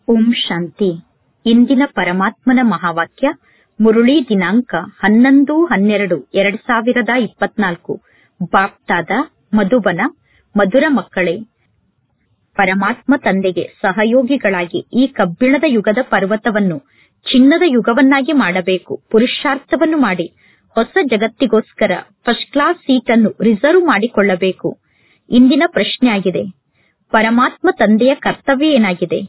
ಓಂ ಶಾಂತಿ ಇಂದಿನ ಪರಮಾತ್ಮನ ಮಹಾವಾಕ್ಯ ಮುರುಳಿ ದಿನಾಂಕ ಹನ್ನೊಂದು ಹನ್ನೆರಡು ಎರಡ್ ಸಾವಿರದ ಇಪ್ಪತ್ನಾಲ್ಕು ಬಾಪ್ತಾದ ಮಧುಬನ ಮಧುರ ಮಕ್ಕಳೇ ಪರಮಾತ್ಮ ತಂದೆಗೆ ಸಹಯೋಗಿಗಳಾಗಿ ಈ ಕಬ್ಬಿಣದ ಯುಗದ ಪರ್ವತವನ್ನು ಚಿನ್ನದ ಯುಗವನ್ನಾಗಿ ಮಾಡಬೇಕು ಪುರುಷಾರ್ಥವನ್ನು ಮಾಡಿ ಹೊಸ ಜಗತ್ತಿಗೋಸ್ಕರ ಫಸ್ಟ್ ಕ್ಲಾಸ್ ಸೀಟ್ ಅನ್ನು ರಿಸರ್ವ್ ಮಾಡಿಕೊಳ್ಳಬೇಕು ಇಂದಿನ ಪ್ರಶ್ನೆಯಾಗಿದೆ ಪರಮಾತ್ಮ ತಂದೆಯ ಕರ್ತವ್ಯ ಏನಾಗಿದೆ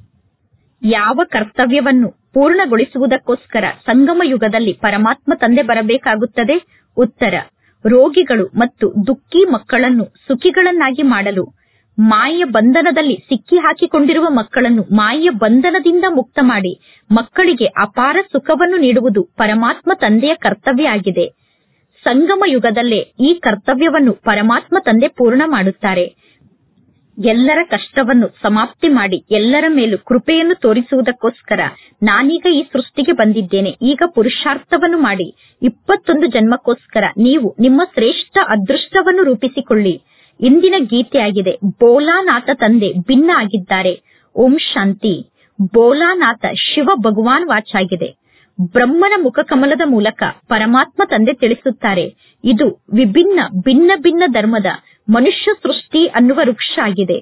ಯಾವ ಕರ್ತವ್ಯವನ್ನು ಪೂರ್ಣಗೊಳಿಸುವುದಕ್ಕೋಸ್ಕರ ಸಂಗಮ ಯುಗದಲ್ಲಿ ಪರಮಾತ್ಮ ತಂದೆ ಬರಬೇಕಾಗುತ್ತದೆ ಉತ್ತರ ರೋಗಿಗಳು ಮತ್ತು ದುಃಖಿ ಮಕ್ಕಳನ್ನು ಸುಖಿಗಳನ್ನಾಗಿ ಮಾಡಲು ಮಾಯೆಯ ಬಂಧನದಲ್ಲಿ ಸಿಕ್ಕಿ ಹಾಕಿಕೊಂಡಿರುವ ಮಕ್ಕಳನ್ನು ಮಾಯೆಯ ಬಂಧನದಿಂದ ಮುಕ್ತ ಮಾಡಿ ಮಕ್ಕಳಿಗೆ ಅಪಾರ ಸುಖವನ್ನು ನೀಡುವುದು ಪರಮಾತ್ಮ ತಂದೆಯ ಕರ್ತವ್ಯ ಆಗಿದೆ ಸಂಗಮ ಯುಗದಲ್ಲೇ ಈ ಕರ್ತವ್ಯವನ್ನು ಪರಮಾತ್ಮ ತಂದೆ ಪೂರ್ಣ ಮಾಡುತ್ತಾರೆ ಎಲ್ಲರ ಕಷ್ಟವನ್ನು ಸಮಾಪ್ತಿ ಮಾಡಿ ಎಲ್ಲರ ಮೇಲೂ ಕೃಪೆಯನ್ನು ತೋರಿಸುವುದಕ್ಕೋಸ್ಕರ ನಾನೀಗ ಈ ಸೃಷ್ಟಿಗೆ ಬಂದಿದ್ದೇನೆ ಈಗ ಪುರುಷಾರ್ಥವನ್ನು ಮಾಡಿ ಇಪ್ಪತ್ತೊಂದು ಜನ್ಮಕ್ಕೋಸ್ಕರ ನೀವು ನಿಮ್ಮ ಶ್ರೇಷ್ಠ ಅದೃಷ್ಟವನ್ನು ರೂಪಿಸಿಕೊಳ್ಳಿ ಇಂದಿನ ಗೀತೆಯಾಗಿದೆ ಬೋಲಾನಾಥ ತಂದೆ ಭಿನ್ನ ಆಗಿದ್ದಾರೆ ಓಂ ಶಾಂತಿ ಬೋಲಾನಾಥ ಶಿವ ಭಗವಾನ್ ವಾಚಾಗಿದೆ ಬ್ರಹ್ಮನ ಮುಖಕಮಲದ ಮೂಲಕ ಪರಮಾತ್ಮ ತಂದೆ ತಿಳಿಸುತ್ತಾರೆ ಇದು ವಿಭಿನ್ನ ಭಿನ್ನ ಭಿನ್ನ ಧರ್ಮದ ಮನುಷ್ಯ ಸೃಷ್ಟಿ ಅನ್ನುವ ವೃಕ್ಷ ಆಗಿದೆ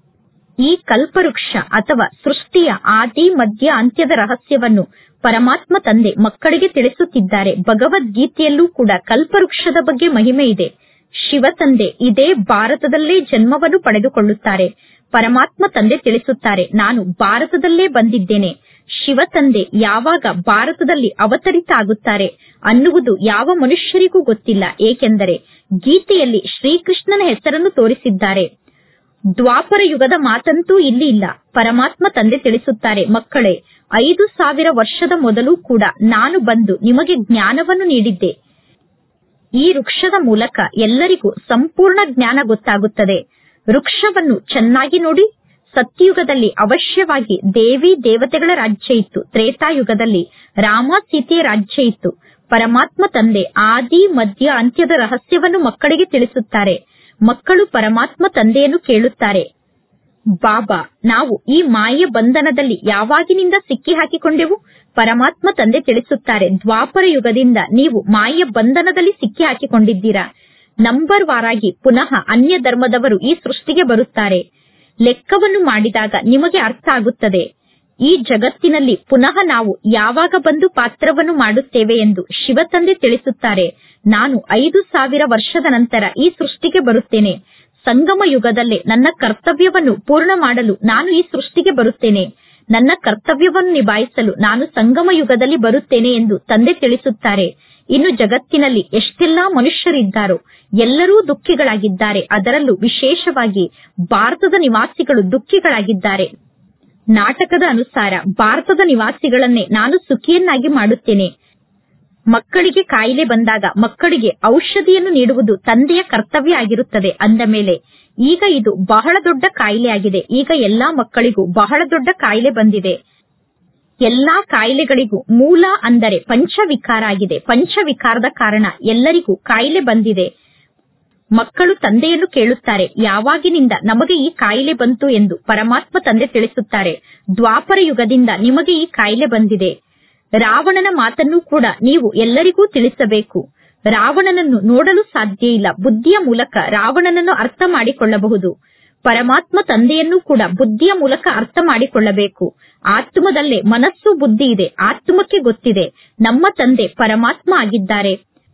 ಈ ಕಲ್ಪವೃಕ್ಷ ಅಥವಾ ಸೃಷ್ಟಿಯ ಆದಿ ಮಧ್ಯ ಅಂತ್ಯದ ರಹಸ್ಯವನ್ನು ಪರಮಾತ್ಮ ತಂದೆ ಮಕ್ಕಳಿಗೆ ತಿಳಿಸುತ್ತಿದ್ದಾರೆ ಭಗವದ್ಗೀತೆಯಲ್ಲೂ ಕೂಡ ಕಲ್ಪವೃಕ್ಷದ ಬಗ್ಗೆ ಮಹಿಮೆ ಇದೆ ಶಿವ ತಂದೆ ಇದೇ ಭಾರತದಲ್ಲೇ ಜನ್ಮವನ್ನು ಪಡೆದುಕೊಳ್ಳುತ್ತಾರೆ ಪರಮಾತ್ಮ ತಂದೆ ತಿಳಿಸುತ್ತಾರೆ ನಾನು ಭಾರತದಲ್ಲೇ ಬಂದಿದ್ದೇನೆ ಶಿವ ತಂದೆ ಯಾವಾಗ ಭಾರತದಲ್ಲಿ ಅವತರಿತ ಆಗುತ್ತಾರೆ ಅನ್ನುವುದು ಯಾವ ಮನುಷ್ಯರಿಗೂ ಗೊತ್ತಿಲ್ಲ ಏಕೆಂದರೆ ಗೀತೆಯಲ್ಲಿ ಶ್ರೀಕೃಷ್ಣನ ಹೆಸರನ್ನು ತೋರಿಸಿದ್ದಾರೆ ದ್ವಾಪರ ಯುಗದ ಮಾತಂತೂ ಇಲ್ಲಿ ಇಲ್ಲ ಪರಮಾತ್ಮ ತಂದೆ ತಿಳಿಸುತ್ತಾರೆ ಮಕ್ಕಳೇ ಐದು ಸಾವಿರ ವರ್ಷದ ಮೊದಲು ಕೂಡ ನಾನು ಬಂದು ನಿಮಗೆ ಜ್ಞಾನವನ್ನು ನೀಡಿದ್ದೆ ಈ ವೃಕ್ಷದ ಮೂಲಕ ಎಲ್ಲರಿಗೂ ಸಂಪೂರ್ಣ ಜ್ಞಾನ ಗೊತ್ತಾಗುತ್ತದೆ ವೃಕ್ಷವನ್ನು ಚೆನ್ನಾಗಿ ನೋಡಿ ಸತ್ಯಯುಗದಲ್ಲಿ ಅವಶ್ಯವಾಗಿ ದೇವಿ ದೇವತೆಗಳ ರಾಜ್ಯ ಇತ್ತು ತ್ರೇತಾಯುಗದಲ್ಲಿ ರಾಮ ಸೀತೆಯ ರಾಜ್ಯ ಇತ್ತು ಪರಮಾತ್ಮ ತಂದೆ ಆದಿ ಮಧ್ಯ ಅಂತ್ಯದ ರಹಸ್ಯವನ್ನು ಮಕ್ಕಳಿಗೆ ತಿಳಿಸುತ್ತಾರೆ ಮಕ್ಕಳು ಪರಮಾತ್ಮ ತಂದೆಯನ್ನು ಕೇಳುತ್ತಾರೆ ಬಾಬಾ ನಾವು ಈ ಮಾಯ ಬಂಧನದಲ್ಲಿ ಯಾವಾಗಿನಿಂದ ಸಿಕ್ಕಿ ಹಾಕಿಕೊಂಡೆವು ಪರಮಾತ್ಮ ತಂದೆ ತಿಳಿಸುತ್ತಾರೆ ದ್ವಾಪರ ಯುಗದಿಂದ ನೀವು ಮಾಯ ಬಂಧನದಲ್ಲಿ ಸಿಕ್ಕಿ ಹಾಕಿಕೊಂಡಿದ್ದೀರಾ ನಂಬರ್ ವಾರಾಗಿ ಪುನಃ ಅನ್ಯ ಧರ್ಮದವರು ಈ ಸೃಷ್ಟಿಗೆ ಬರುತ್ತಾರೆ ಲೆಕ್ಕವನ್ನು ಮಾಡಿದಾಗ ನಿಮಗೆ ಅರ್ಥ ಆಗುತ್ತದೆ ಈ ಜಗತ್ತಿನಲ್ಲಿ ಪುನಃ ನಾವು ಯಾವಾಗ ಬಂದು ಪಾತ್ರವನ್ನು ಮಾಡುತ್ತೇವೆ ಎಂದು ಶಿವ ತಂದೆ ತಿಳಿಸುತ್ತಾರೆ ನಾನು ಐದು ಸಾವಿರ ವರ್ಷದ ನಂತರ ಈ ಸೃಷ್ಟಿಗೆ ಬರುತ್ತೇನೆ ಸಂಗಮ ಯುಗದಲ್ಲೇ ನನ್ನ ಕರ್ತವ್ಯವನ್ನು ಪೂರ್ಣ ಮಾಡಲು ನಾನು ಈ ಸೃಷ್ಟಿಗೆ ಬರುತ್ತೇನೆ ನನ್ನ ಕರ್ತವ್ಯವನ್ನು ನಿಭಾಯಿಸಲು ನಾನು ಸಂಗಮ ಯುಗದಲ್ಲಿ ಬರುತ್ತೇನೆ ಎಂದು ತಂದೆ ತಿಳಿಸುತ್ತಾರೆ ಇನ್ನು ಜಗತ್ತಿನಲ್ಲಿ ಎಷ್ಟೆಲ್ಲಾ ಮನುಷ್ಯರಿದ್ದಾರೋ ಎಲ್ಲರೂ ದುಃಖಿಗಳಾಗಿದ್ದಾರೆ ಅದರಲ್ಲೂ ವಿಶೇಷವಾಗಿ ಭಾರತದ ನಿವಾಸಿಗಳು ದುಃಖಿಗಳಾಗಿದ್ದಾರೆ ನಾಟಕದ ಅನುಸಾರ ಭಾರತದ ನಿವಾಸಿಗಳನ್ನೇ ನಾನು ಸುಖಿಯನ್ನಾಗಿ ಮಾಡುತ್ತೇನೆ ಮಕ್ಕಳಿಗೆ ಕಾಯಿಲೆ ಬಂದಾಗ ಮಕ್ಕಳಿಗೆ ಔಷಧಿಯನ್ನು ನೀಡುವುದು ತಂದೆಯ ಕರ್ತವ್ಯ ಆಗಿರುತ್ತದೆ ಅಂದ ಮೇಲೆ ಈಗ ಇದು ಬಹಳ ದೊಡ್ಡ ಕಾಯಿಲೆಯಾಗಿದೆ ಈಗ ಎಲ್ಲಾ ಮಕ್ಕಳಿಗೂ ಬಹಳ ದೊಡ್ಡ ಕಾಯಿಲೆ ಬಂದಿದೆ ಎಲ್ಲಾ ಕಾಯಿಲೆಗಳಿಗೂ ಮೂಲ ಅಂದರೆ ಪಂಚವಿಕಾರ ಆಗಿದೆ ಪಂಚವಿಕಾರದ ಕಾರಣ ಎಲ್ಲರಿಗೂ ಕಾಯಿಲೆ ಬಂದಿದೆ ಮಕ್ಕಳು ತಂದೆಯನ್ನು ಕೇಳುತ್ತಾರೆ ಯಾವಾಗಿನಿಂದ ನಮಗೆ ಈ ಕಾಯಿಲೆ ಬಂತು ಎಂದು ಪರಮಾತ್ಮ ತಂದೆ ತಿಳಿಸುತ್ತಾರೆ ದ್ವಾಪರ ಯುಗದಿಂದ ನಿಮಗೆ ಈ ಕಾಯಿಲೆ ಬಂದಿದೆ ರಾವಣನ ಮಾತನ್ನು ಕೂಡ ನೀವು ಎಲ್ಲರಿಗೂ ತಿಳಿಸಬೇಕು ರಾವಣನನ್ನು ನೋಡಲು ಸಾಧ್ಯ ಇಲ್ಲ ಬುದ್ಧಿಯ ಮೂಲಕ ರಾವಣನನ್ನು ಅರ್ಥ ಮಾಡಿಕೊಳ್ಳಬಹುದು ಪರಮಾತ್ಮ ತಂದೆಯನ್ನು ಕೂಡ ಬುದ್ಧಿಯ ಮೂಲಕ ಅರ್ಥ ಮಾಡಿಕೊಳ್ಳಬೇಕು ಆತ್ಮದಲ್ಲೇ ಮನಸ್ಸು ಬುದ್ಧಿ ಇದೆ ಆತ್ಮಕ್ಕೆ ಗೊತ್ತಿದೆ ನಮ್ಮ ತಂದೆ ಪರಮಾತ್ಮ ಆಗಿದ್ದಾರೆ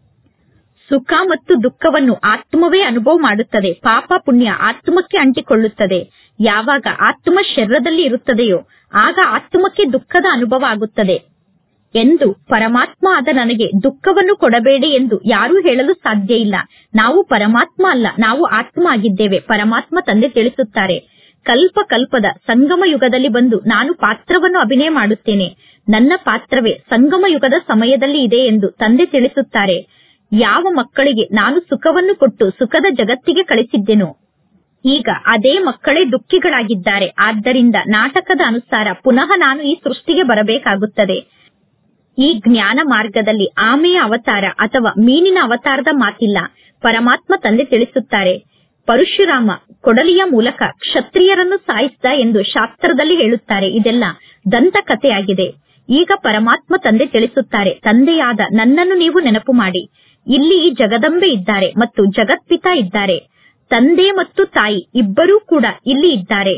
ಸುಖ ಮತ್ತು ದುಃಖವನ್ನು ಆತ್ಮವೇ ಅನುಭವ ಮಾಡುತ್ತದೆ ಪಾಪ ಪುಣ್ಯ ಆತ್ಮಕ್ಕೆ ಅಂಟಿಕೊಳ್ಳುತ್ತದೆ ಯಾವಾಗ ಆತ್ಮ ಶರೀರದಲ್ಲಿ ಇರುತ್ತದೆಯೋ ಆಗ ಆತ್ಮಕ್ಕೆ ದುಃಖದ ಅನುಭವ ಆಗುತ್ತದೆ ಎಂದು ಪರಮಾತ್ಮ ಆದ ನನಗೆ ದುಃಖವನ್ನು ಕೊಡಬೇಡಿ ಎಂದು ಯಾರೂ ಹೇಳಲು ಸಾಧ್ಯ ಇಲ್ಲ ನಾವು ಪರಮಾತ್ಮ ಅಲ್ಲ ನಾವು ಆತ್ಮ ಆಗಿದ್ದೇವೆ ಪರಮಾತ್ಮ ತಂದೆ ತಿಳಿಸುತ್ತಾರೆ ಕಲ್ಪ ಕಲ್ಪದ ಸಂಗಮ ಯುಗದಲ್ಲಿ ಬಂದು ನಾನು ಪಾತ್ರವನ್ನು ಅಭಿನಯ ಮಾಡುತ್ತೇನೆ ನನ್ನ ಪಾತ್ರವೇ ಸಂಗಮ ಯುಗದ ಸಮಯದಲ್ಲಿ ಇದೆ ಎಂದು ತಂದೆ ತಿಳಿಸುತ್ತಾರೆ ಯಾವ ಮಕ್ಕಳಿಗೆ ನಾನು ಸುಖವನ್ನು ಕೊಟ್ಟು ಸುಖದ ಜಗತ್ತಿಗೆ ಕಳಿಸಿದ್ದೆನೋ ಈಗ ಅದೇ ಮಕ್ಕಳೇ ದುಃಖಿಗಳಾಗಿದ್ದಾರೆ ಆದ್ದರಿಂದ ನಾಟಕದ ಅನುಸಾರ ಪುನಃ ನಾನು ಈ ಸೃಷ್ಟಿಗೆ ಬರಬೇಕಾಗುತ್ತದೆ ಈ ಜ್ಞಾನ ಮಾರ್ಗದಲ್ಲಿ ಆಮೆಯ ಅವತಾರ ಅಥವಾ ಮೀನಿನ ಅವತಾರದ ಮಾತಿಲ್ಲ ಪರಮಾತ್ಮ ತಂದೆ ತಿಳಿಸುತ್ತಾರೆ ಪರಶುರಾಮ ಕೊಡಲಿಯ ಮೂಲಕ ಕ್ಷತ್ರಿಯರನ್ನು ಸಾಯಿಸಿದ ಎಂದು ಶಾಸ್ತ್ರದಲ್ಲಿ ಹೇಳುತ್ತಾರೆ ಇದೆಲ್ಲ ದಂತಕಥೆಯಾಗಿದೆ ಈಗ ಪರಮಾತ್ಮ ತಂದೆ ತಿಳಿಸುತ್ತಾರೆ ತಂದೆಯಾದ ನನ್ನನ್ನು ನೀವು ನೆನಪು ಮಾಡಿ ಇಲ್ಲಿ ಈ ಜಗದಂಬೆ ಇದ್ದಾರೆ ಮತ್ತು ಜಗತ್ಪಿತ ಇದ್ದಾರೆ ತಂದೆ ಮತ್ತು ತಾಯಿ ಇಬ್ಬರೂ ಕೂಡ ಇಲ್ಲಿ ಇದ್ದಾರೆ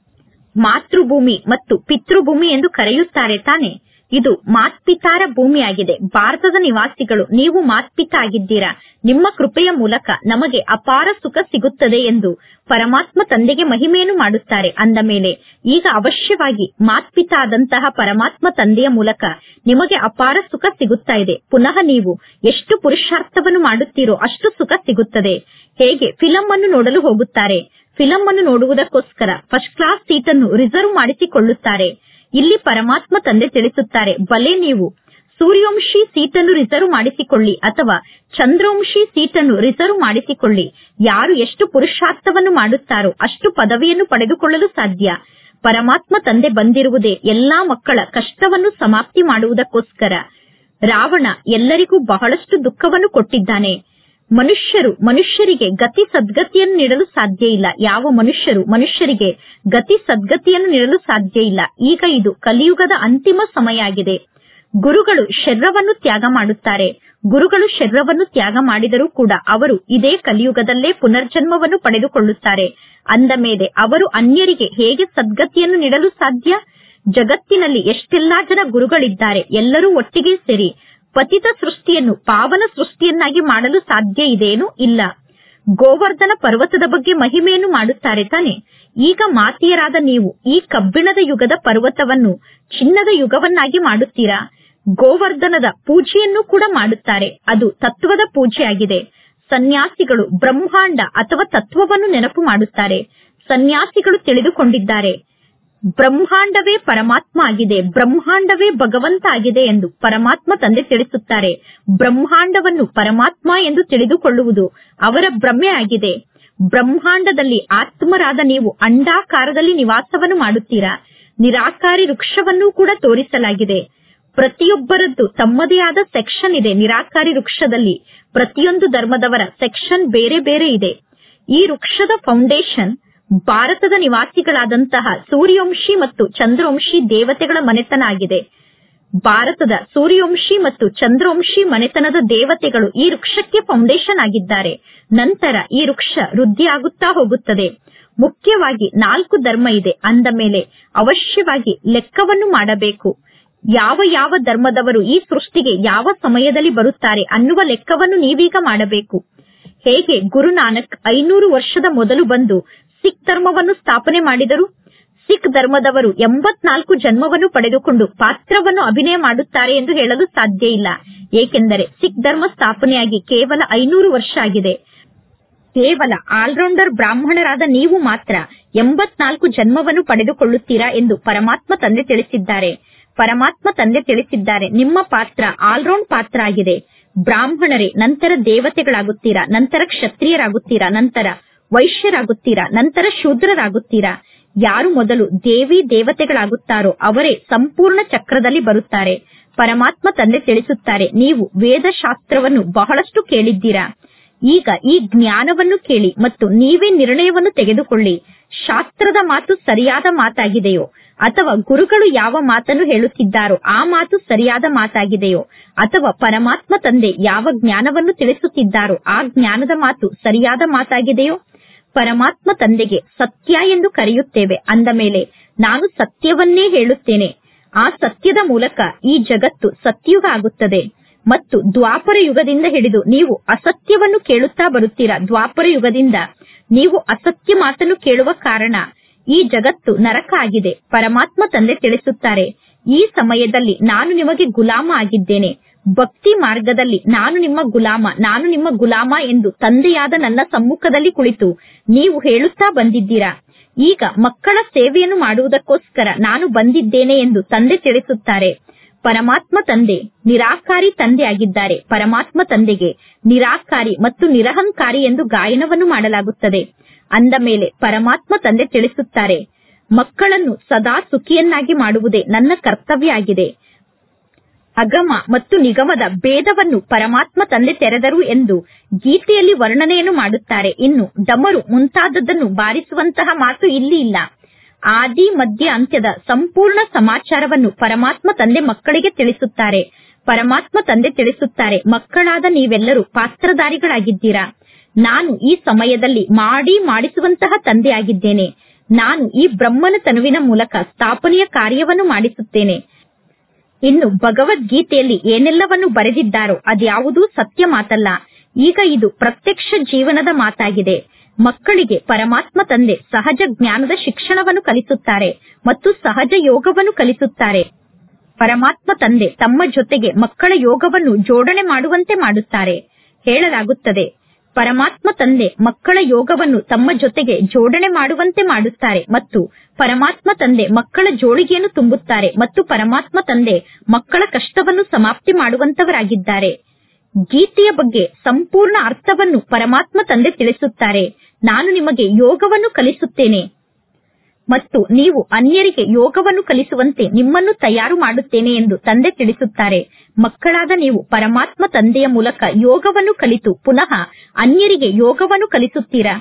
ಮಾತೃಭೂಮಿ ಮತ್ತು ಪಿತೃಭೂಮಿ ಎಂದು ಕರೆಯುತ್ತಾರೆ ತಾನೆ ಇದು ಮಾತ್ಪಿತಾರ ಭೂಮಿಯಾಗಿದೆ ಭಾರತದ ನಿವಾಸಿಗಳು ನೀವು ಮಾತ್ಪಿತ ಆಗಿದ್ದೀರಾ ನಿಮ್ಮ ಕೃಪೆಯ ಮೂಲಕ ನಮಗೆ ಅಪಾರ ಸುಖ ಸಿಗುತ್ತದೆ ಎಂದು ಪರಮಾತ್ಮ ತಂದೆಗೆ ಮಹಿಮೆಯನ್ನು ಮಾಡುತ್ತಾರೆ ಅಂದ ಮೇಲೆ ಈಗ ಅವಶ್ಯವಾಗಿ ಮಾತ್ಪಿತ ಆದಂತಹ ಪರಮಾತ್ಮ ತಂದೆಯ ಮೂಲಕ ನಿಮಗೆ ಅಪಾರ ಸುಖ ಸಿಗುತ್ತಾ ಇದೆ ಪುನಃ ನೀವು ಎಷ್ಟು ಪುರುಷಾರ್ಥವನ್ನು ಮಾಡುತ್ತೀರೋ ಅಷ್ಟು ಸುಖ ಸಿಗುತ್ತದೆ ಹೇಗೆ ಫಿಲಂ ಅನ್ನು ನೋಡಲು ಹೋಗುತ್ತಾರೆ ಫಿಲಂ ಅನ್ನು ನೋಡುವುದಕ್ಕೋಸ್ಕರ ಫಸ್ಟ್ ಕ್ಲಾಸ್ ಸೀಟ್ ಅನ್ನು ರಿಸರ್ವ್ ಮಾಡಿಸಿಕೊಳ್ಳುತ್ತಾರೆ ಇಲ್ಲಿ ಪರಮಾತ್ಮ ತಂದೆ ತಿಳಿಸುತ್ತಾರೆ ಭಲೆ ನೀವು ಸೂರ್ಯವಂಶಿ ಸೀಟನ್ನು ರಿಸರ್ವ್ ಮಾಡಿಸಿಕೊಳ್ಳಿ ಅಥವಾ ಚಂದ್ರವಂಶಿ ಸೀಟನ್ನು ರಿಸರ್ವ್ ಮಾಡಿಸಿಕೊಳ್ಳಿ ಯಾರು ಎಷ್ಟು ಪುರುಷಾರ್ಥವನ್ನು ಮಾಡುತ್ತಾರೋ ಅಷ್ಟು ಪದವಿಯನ್ನು ಪಡೆದುಕೊಳ್ಳಲು ಸಾಧ್ಯ ಪರಮಾತ್ಮ ತಂದೆ ಬಂದಿರುವುದೇ ಎಲ್ಲಾ ಮಕ್ಕಳ ಕಷ್ಟವನ್ನು ಸಮಾಪ್ತಿ ಮಾಡುವುದಕ್ಕೋಸ್ಕರ ರಾವಣ ಎಲ್ಲರಿಗೂ ಬಹಳಷ್ಟು ದುಃಖವನ್ನು ಕೊಟ್ಟಿದ್ದಾನೆ ಮನುಷ್ಯರು ಮನುಷ್ಯರಿಗೆ ಗತಿ ಸದ್ಗತಿಯನ್ನು ನೀಡಲು ಸಾಧ್ಯ ಇಲ್ಲ ಯಾವ ಮನುಷ್ಯರು ಮನುಷ್ಯರಿಗೆ ಗತಿ ಸದ್ಗತಿಯನ್ನು ನೀಡಲು ಸಾಧ್ಯ ಇಲ್ಲ ಈಗ ಇದು ಕಲಿಯುಗದ ಅಂತಿಮ ಸಮಯ ಆಗಿದೆ ಗುರುಗಳು ಶರೀರವನ್ನು ತ್ಯಾಗ ಮಾಡುತ್ತಾರೆ ಗುರುಗಳು ಶರೀರವನ್ನು ತ್ಯಾಗ ಮಾಡಿದರೂ ಕೂಡ ಅವರು ಇದೇ ಕಲಿಯುಗದಲ್ಲೇ ಪುನರ್ಜನ್ಮವನ್ನು ಪಡೆದುಕೊಳ್ಳುತ್ತಾರೆ ಅಂದ ಮೇಲೆ ಅವರು ಅನ್ಯರಿಗೆ ಹೇಗೆ ಸದ್ಗತಿಯನ್ನು ನೀಡಲು ಸಾಧ್ಯ ಜಗತ್ತಿನಲ್ಲಿ ಎಷ್ಟೆಲ್ಲಾ ಜನ ಗುರುಗಳಿದ್ದಾರೆ ಎಲ್ಲರೂ ಒಟ್ಟಿಗೆ ಸೇರಿ ಪತಿತ ಸೃಷ್ಟಿಯನ್ನು ಪಾವನ ಸೃಷ್ಟಿಯನ್ನಾಗಿ ಮಾಡಲು ಸಾಧ್ಯ ಇದೇನು ಇಲ್ಲ ಗೋವರ್ಧನ ಪರ್ವತದ ಬಗ್ಗೆ ಮಹಿಮೆಯನ್ನು ಮಾಡುತ್ತಾರೆ ತಾನೆ ಈಗ ಮಾತಿಯರಾದ ನೀವು ಈ ಕಬ್ಬಿಣದ ಯುಗದ ಪರ್ವತವನ್ನು ಚಿನ್ನದ ಯುಗವನ್ನಾಗಿ ಮಾಡುತ್ತೀರಾ ಗೋವರ್ಧನದ ಪೂಜೆಯನ್ನು ಕೂಡ ಮಾಡುತ್ತಾರೆ ಅದು ತತ್ವದ ಪೂಜೆಯಾಗಿದೆ ಸನ್ಯಾಸಿಗಳು ಬ್ರಹ್ಮಾಂಡ ಅಥವಾ ತತ್ವವನ್ನು ನೆನಪು ಮಾಡುತ್ತಾರೆ ಸನ್ಯಾಸಿಗಳು ತಿಳಿದುಕೊಂಡಿದ್ದಾರೆ ಬ್ರಹ್ಮಾಂಡವೇ ಪರಮಾತ್ಮ ಆಗಿದೆ ಬ್ರಹ್ಮಾಂಡವೇ ಭಗವಂತ ಆಗಿದೆ ಎಂದು ಪರಮಾತ್ಮ ತಂದೆ ತಿಳಿಸುತ್ತಾರೆ ಬ್ರಹ್ಮಾಂಡವನ್ನು ಪರಮಾತ್ಮ ಎಂದು ತಿಳಿದುಕೊಳ್ಳುವುದು ಅವರ ಭ್ರಮೆ ಆಗಿದೆ ಬ್ರಹ್ಮಾಂಡದಲ್ಲಿ ಆತ್ಮರಾದ ನೀವು ಅಂಡಾಕಾರದಲ್ಲಿ ನಿವಾಸವನ್ನು ಮಾಡುತ್ತೀರಾ ನಿರಾಕಾರಿ ವೃಕ್ಷವನ್ನೂ ಕೂಡ ತೋರಿಸಲಾಗಿದೆ ಪ್ರತಿಯೊಬ್ಬರದ್ದು ತಮ್ಮದೇ ಆದ ಸೆಕ್ಷನ್ ಇದೆ ನಿರಾಕಾರಿ ವೃಕ್ಷದಲ್ಲಿ ಪ್ರತಿಯೊಂದು ಧರ್ಮದವರ ಸೆಕ್ಷನ್ ಬೇರೆ ಬೇರೆ ಇದೆ ಈ ವೃಕ್ಷದ ಫೌಂಡೇಶನ್ ಭಾರತದ ನಿವಾಸಿಗಳಾದಂತಹ ಸೂರ್ಯವಂಶಿ ಮತ್ತು ಚಂದ್ರವಂಶಿ ದೇವತೆಗಳ ಮನೆತನ ಆಗಿದೆ ಭಾರತದ ಸೂರ್ಯವಂಶಿ ಮತ್ತು ಚಂದ್ರವಂಶಿ ಮನೆತನದ ದೇವತೆಗಳು ಈ ವೃಕ್ಷಕ್ಕೆ ಫೌಂಡೇಶನ್ ಆಗಿದ್ದಾರೆ ನಂತರ ಈ ವೃಕ್ಷ ವೃದ್ಧಿಯಾಗುತ್ತಾ ಹೋಗುತ್ತದೆ ಮುಖ್ಯವಾಗಿ ನಾಲ್ಕು ಧರ್ಮ ಇದೆ ಅಂದ ಮೇಲೆ ಅವಶ್ಯವಾಗಿ ಲೆಕ್ಕವನ್ನು ಮಾಡಬೇಕು ಯಾವ ಯಾವ ಧರ್ಮದವರು ಈ ಸೃಷ್ಟಿಗೆ ಯಾವ ಸಮಯದಲ್ಲಿ ಬರುತ್ತಾರೆ ಅನ್ನುವ ಲೆಕ್ಕವನ್ನು ನೀವೀಗ ಮಾಡಬೇಕು ಹೇಗೆ ಗುರುನಾನಕ್ ಐನೂರು ವರ್ಷದ ಮೊದಲು ಬಂದು ಸಿಖ್ ಧರ್ಮವನ್ನು ಸ್ಥಾಪನೆ ಮಾಡಿದರು ಸಿಖ್ ಧರ್ಮದವರು ಎಂಬತ್ನಾಲ್ಕು ಜನ್ಮವನ್ನು ಪಡೆದುಕೊಂಡು ಪಾತ್ರವನ್ನು ಅಭಿನಯ ಮಾಡುತ್ತಾರೆ ಎಂದು ಹೇಳಲು ಸಾಧ್ಯ ಇಲ್ಲ ಏಕೆಂದರೆ ಸಿಖ್ ಧರ್ಮ ಸ್ಥಾಪನೆಯಾಗಿ ಕೇವಲ ಐನೂರು ವರ್ಷ ಆಗಿದೆ ಕೇವಲ ಆಲ್ರೌಂಡರ್ ಬ್ರಾಹ್ಮಣರಾದ ನೀವು ಮಾತ್ರ ಎಂಬತ್ನಾಲ್ಕು ಜನ್ಮವನ್ನು ಪಡೆದುಕೊಳ್ಳುತ್ತೀರಾ ಎಂದು ಪರಮಾತ್ಮ ತಂದೆ ತಿಳಿಸಿದ್ದಾರೆ ಪರಮಾತ್ಮ ತಂದೆ ತಿಳಿಸಿದ್ದಾರೆ ನಿಮ್ಮ ಪಾತ್ರ ಆಲ್ರೌಂಡ್ ಪಾತ್ರ ಆಗಿದೆ ಬ್ರಾಹ್ಮಣರೇ ನಂತರ ದೇವತೆಗಳಾಗುತ್ತೀರಾ ನಂತರ ಕ್ಷತ್ರಿಯರಾಗುತ್ತೀರಾ ನಂತರ ವೈಶ್ಯರಾಗುತ್ತೀರಾ ನಂತರ ಶೂದ್ರರಾಗುತ್ತೀರಾ ಯಾರು ಮೊದಲು ದೇವಿ ದೇವತೆಗಳಾಗುತ್ತಾರೋ ಅವರೇ ಸಂಪೂರ್ಣ ಚಕ್ರದಲ್ಲಿ ಬರುತ್ತಾರೆ ಪರಮಾತ್ಮ ತಂದೆ ತಿಳಿಸುತ್ತಾರೆ ನೀವು ವೇದಶಾಸ್ತ್ರವನ್ನು ಬಹಳಷ್ಟು ಕೇಳಿದ್ದೀರಾ ಈಗ ಈ ಜ್ಞಾನವನ್ನು ಕೇಳಿ ಮತ್ತು ನೀವೇ ನಿರ್ಣಯವನ್ನು ತೆಗೆದುಕೊಳ್ಳಿ ಶಾಸ್ತ್ರದ ಮಾತು ಸರಿಯಾದ ಮಾತಾಗಿದೆಯೋ ಅಥವಾ ಗುರುಗಳು ಯಾವ ಮಾತನ್ನು ಹೇಳುತ್ತಿದ್ದಾರೋ ಆ ಮಾತು ಸರಿಯಾದ ಮಾತಾಗಿದೆಯೋ ಅಥವಾ ಪರಮಾತ್ಮ ತಂದೆ ಯಾವ ಜ್ಞಾನವನ್ನು ತಿಳಿಸುತ್ತಿದ್ದಾರೋ ಆ ಜ್ಞಾನದ ಮಾತು ಸರಿಯಾದ ಮಾತಾಗಿದೆಯೋ ಪರಮಾತ್ಮ ತಂದೆಗೆ ಸತ್ಯ ಎಂದು ಕರೆಯುತ್ತೇವೆ ಅಂದ ಮೇಲೆ ನಾನು ಸತ್ಯವನ್ನೇ ಹೇಳುತ್ತೇನೆ ಆ ಸತ್ಯದ ಮೂಲಕ ಈ ಜಗತ್ತು ಸತ್ಯುಗ ಆಗುತ್ತದೆ ಮತ್ತು ದ್ವಾಪರ ಯುಗದಿಂದ ಹಿಡಿದು ನೀವು ಅಸತ್ಯವನ್ನು ಕೇಳುತ್ತಾ ಬರುತ್ತೀರಾ ದ್ವಾಪರ ಯುಗದಿಂದ ನೀವು ಅಸತ್ಯ ಮಾತನ್ನು ಕೇಳುವ ಕಾರಣ ಈ ಜಗತ್ತು ನರಕ ಆಗಿದೆ ಪರಮಾತ್ಮ ತಂದೆ ತಿಳಿಸುತ್ತಾರೆ ಈ ಸಮಯದಲ್ಲಿ ನಾನು ನಿಮಗೆ ಗುಲಾಮ ಆಗಿದ್ದೇನೆ ಭಕ್ತಿ ಮಾರ್ಗದಲ್ಲಿ ನಾನು ನಿಮ್ಮ ಗುಲಾಮ ನಾನು ನಿಮ್ಮ ಗುಲಾಮ ಎಂದು ತಂದೆಯಾದ ನನ್ನ ಸಮ್ಮುಖದಲ್ಲಿ ಕುಳಿತು ನೀವು ಹೇಳುತ್ತಾ ಬಂದಿದ್ದೀರಾ ಈಗ ಮಕ್ಕಳ ಸೇವೆಯನ್ನು ಮಾಡುವುದಕ್ಕೋಸ್ಕರ ನಾನು ಬಂದಿದ್ದೇನೆ ಎಂದು ತಂದೆ ತಿಳಿಸುತ್ತಾರೆ ಪರಮಾತ್ಮ ತಂದೆ ನಿರಾಕಾರಿ ತಂದೆ ಆಗಿದ್ದಾರೆ ಪರಮಾತ್ಮ ತಂದೆಗೆ ನಿರಾಕಾರಿ ಮತ್ತು ನಿರಹಂಕಾರಿ ಎಂದು ಗಾಯನವನ್ನು ಮಾಡಲಾಗುತ್ತದೆ ಅಂದ ಮೇಲೆ ಪರಮಾತ್ಮ ತಂದೆ ತಿಳಿಸುತ್ತಾರೆ ಮಕ್ಕಳನ್ನು ಸದಾ ಸುಖಿಯನ್ನಾಗಿ ಮಾಡುವುದೇ ನನ್ನ ಕರ್ತವ್ಯ ಆಗಿದೆ ಅಗಮ ಮತ್ತು ನಿಗಮದ ಭೇದವನ್ನು ಪರಮಾತ್ಮ ತಂದೆ ತೆರೆದರು ಎಂದು ಗೀತೆಯಲ್ಲಿ ವರ್ಣನೆಯನ್ನು ಮಾಡುತ್ತಾರೆ ಇನ್ನು ಡಮರು ಮುಂತಾದದ್ದನ್ನು ಬಾರಿಸುವಂತಹ ಮಾತು ಇಲ್ಲಿ ಇಲ್ಲ ಆದಿ ಮಧ್ಯ ಅಂತ್ಯದ ಸಂಪೂರ್ಣ ಸಮಾಚಾರವನ್ನು ಪರಮಾತ್ಮ ತಂದೆ ಮಕ್ಕಳಿಗೆ ತಿಳಿಸುತ್ತಾರೆ ಪರಮಾತ್ಮ ತಂದೆ ತಿಳಿಸುತ್ತಾರೆ ಮಕ್ಕಳಾದ ನೀವೆಲ್ಲರೂ ಪಾತ್ರಧಾರಿಗಳಾಗಿದ್ದೀರಾ ನಾನು ಈ ಸಮಯದಲ್ಲಿ ಮಾಡಿ ಮಾಡಿಸುವಂತಹ ತಂದೆಯಾಗಿದ್ದೇನೆ ನಾನು ಈ ಬ್ರಹ್ಮನ ತನುವಿನ ಮೂಲಕ ಸ್ಥಾಪನೆಯ ಕಾರ್ಯವನ್ನು ಮಾಡಿಸುತ್ತೇನೆ ಇನ್ನು ಭಗವದ್ಗೀತೆಯಲ್ಲಿ ಏನೆಲ್ಲವನ್ನು ಬರೆದಿದ್ದಾರೋ ಅದ್ಯಾವುದೂ ಸತ್ಯ ಮಾತಲ್ಲ ಈಗ ಇದು ಪ್ರತ್ಯಕ್ಷ ಜೀವನದ ಮಾತಾಗಿದೆ ಮಕ್ಕಳಿಗೆ ಪರಮಾತ್ಮ ತಂದೆ ಸಹಜ ಜ್ಞಾನದ ಶಿಕ್ಷಣವನ್ನು ಕಲಿಸುತ್ತಾರೆ ಮತ್ತು ಸಹಜ ಯೋಗವನ್ನು ಕಲಿಸುತ್ತಾರೆ ಪರಮಾತ್ಮ ತಂದೆ ತಮ್ಮ ಜೊತೆಗೆ ಮಕ್ಕಳ ಯೋಗವನ್ನು ಜೋಡಣೆ ಮಾಡುವಂತೆ ಮಾಡುತ್ತಾರೆ ಹೇಳಲಾಗುತ್ತದೆ ಪರಮಾತ್ಮ ತಂದೆ ಮಕ್ಕಳ ಯೋಗವನ್ನು ತಮ್ಮ ಜೊತೆಗೆ ಜೋಡಣೆ ಮಾಡುವಂತೆ ಮಾಡುತ್ತಾರೆ ಮತ್ತು ಪರಮಾತ್ಮ ತಂದೆ ಮಕ್ಕಳ ಜೋಳಿಗೆಯನ್ನು ತುಂಬುತ್ತಾರೆ ಮತ್ತು ಪರಮಾತ್ಮ ತಂದೆ ಮಕ್ಕಳ ಕಷ್ಟವನ್ನು ಸಮಾಪ್ತಿ ಮಾಡುವಂತವರಾಗಿದ್ದಾರೆ ಗೀತೆಯ ಬಗ್ಗೆ ಸಂಪೂರ್ಣ ಅರ್ಥವನ್ನು ಪರಮಾತ್ಮ ತಂದೆ ತಿಳಿಸುತ್ತಾರೆ ನಾನು ನಿಮಗೆ ಯೋಗವನ್ನು ಕಲಿಸುತ್ತೇನೆ ಮತ್ತು ನೀವು ಅನ್ಯರಿಗೆ ಯೋಗವನ್ನು ಕಲಿಸುವಂತೆ ನಿಮ್ಮನ್ನು ತಯಾರು ಮಾಡುತ್ತೇನೆ ಎಂದು ತಂದೆ ತಿಳಿಸುತ್ತಾರೆ ಮಕ್ಕಳಾದ ನೀವು ಪರಮಾತ್ಮ ತಂದೆಯ ಮೂಲಕ ಯೋಗವನ್ನು ಕಲಿತು ಪುನಃ ಅನ್ಯರಿಗೆ ಯೋಗವನ್ನು ಕಲಿಸುತ್ತೀರಾ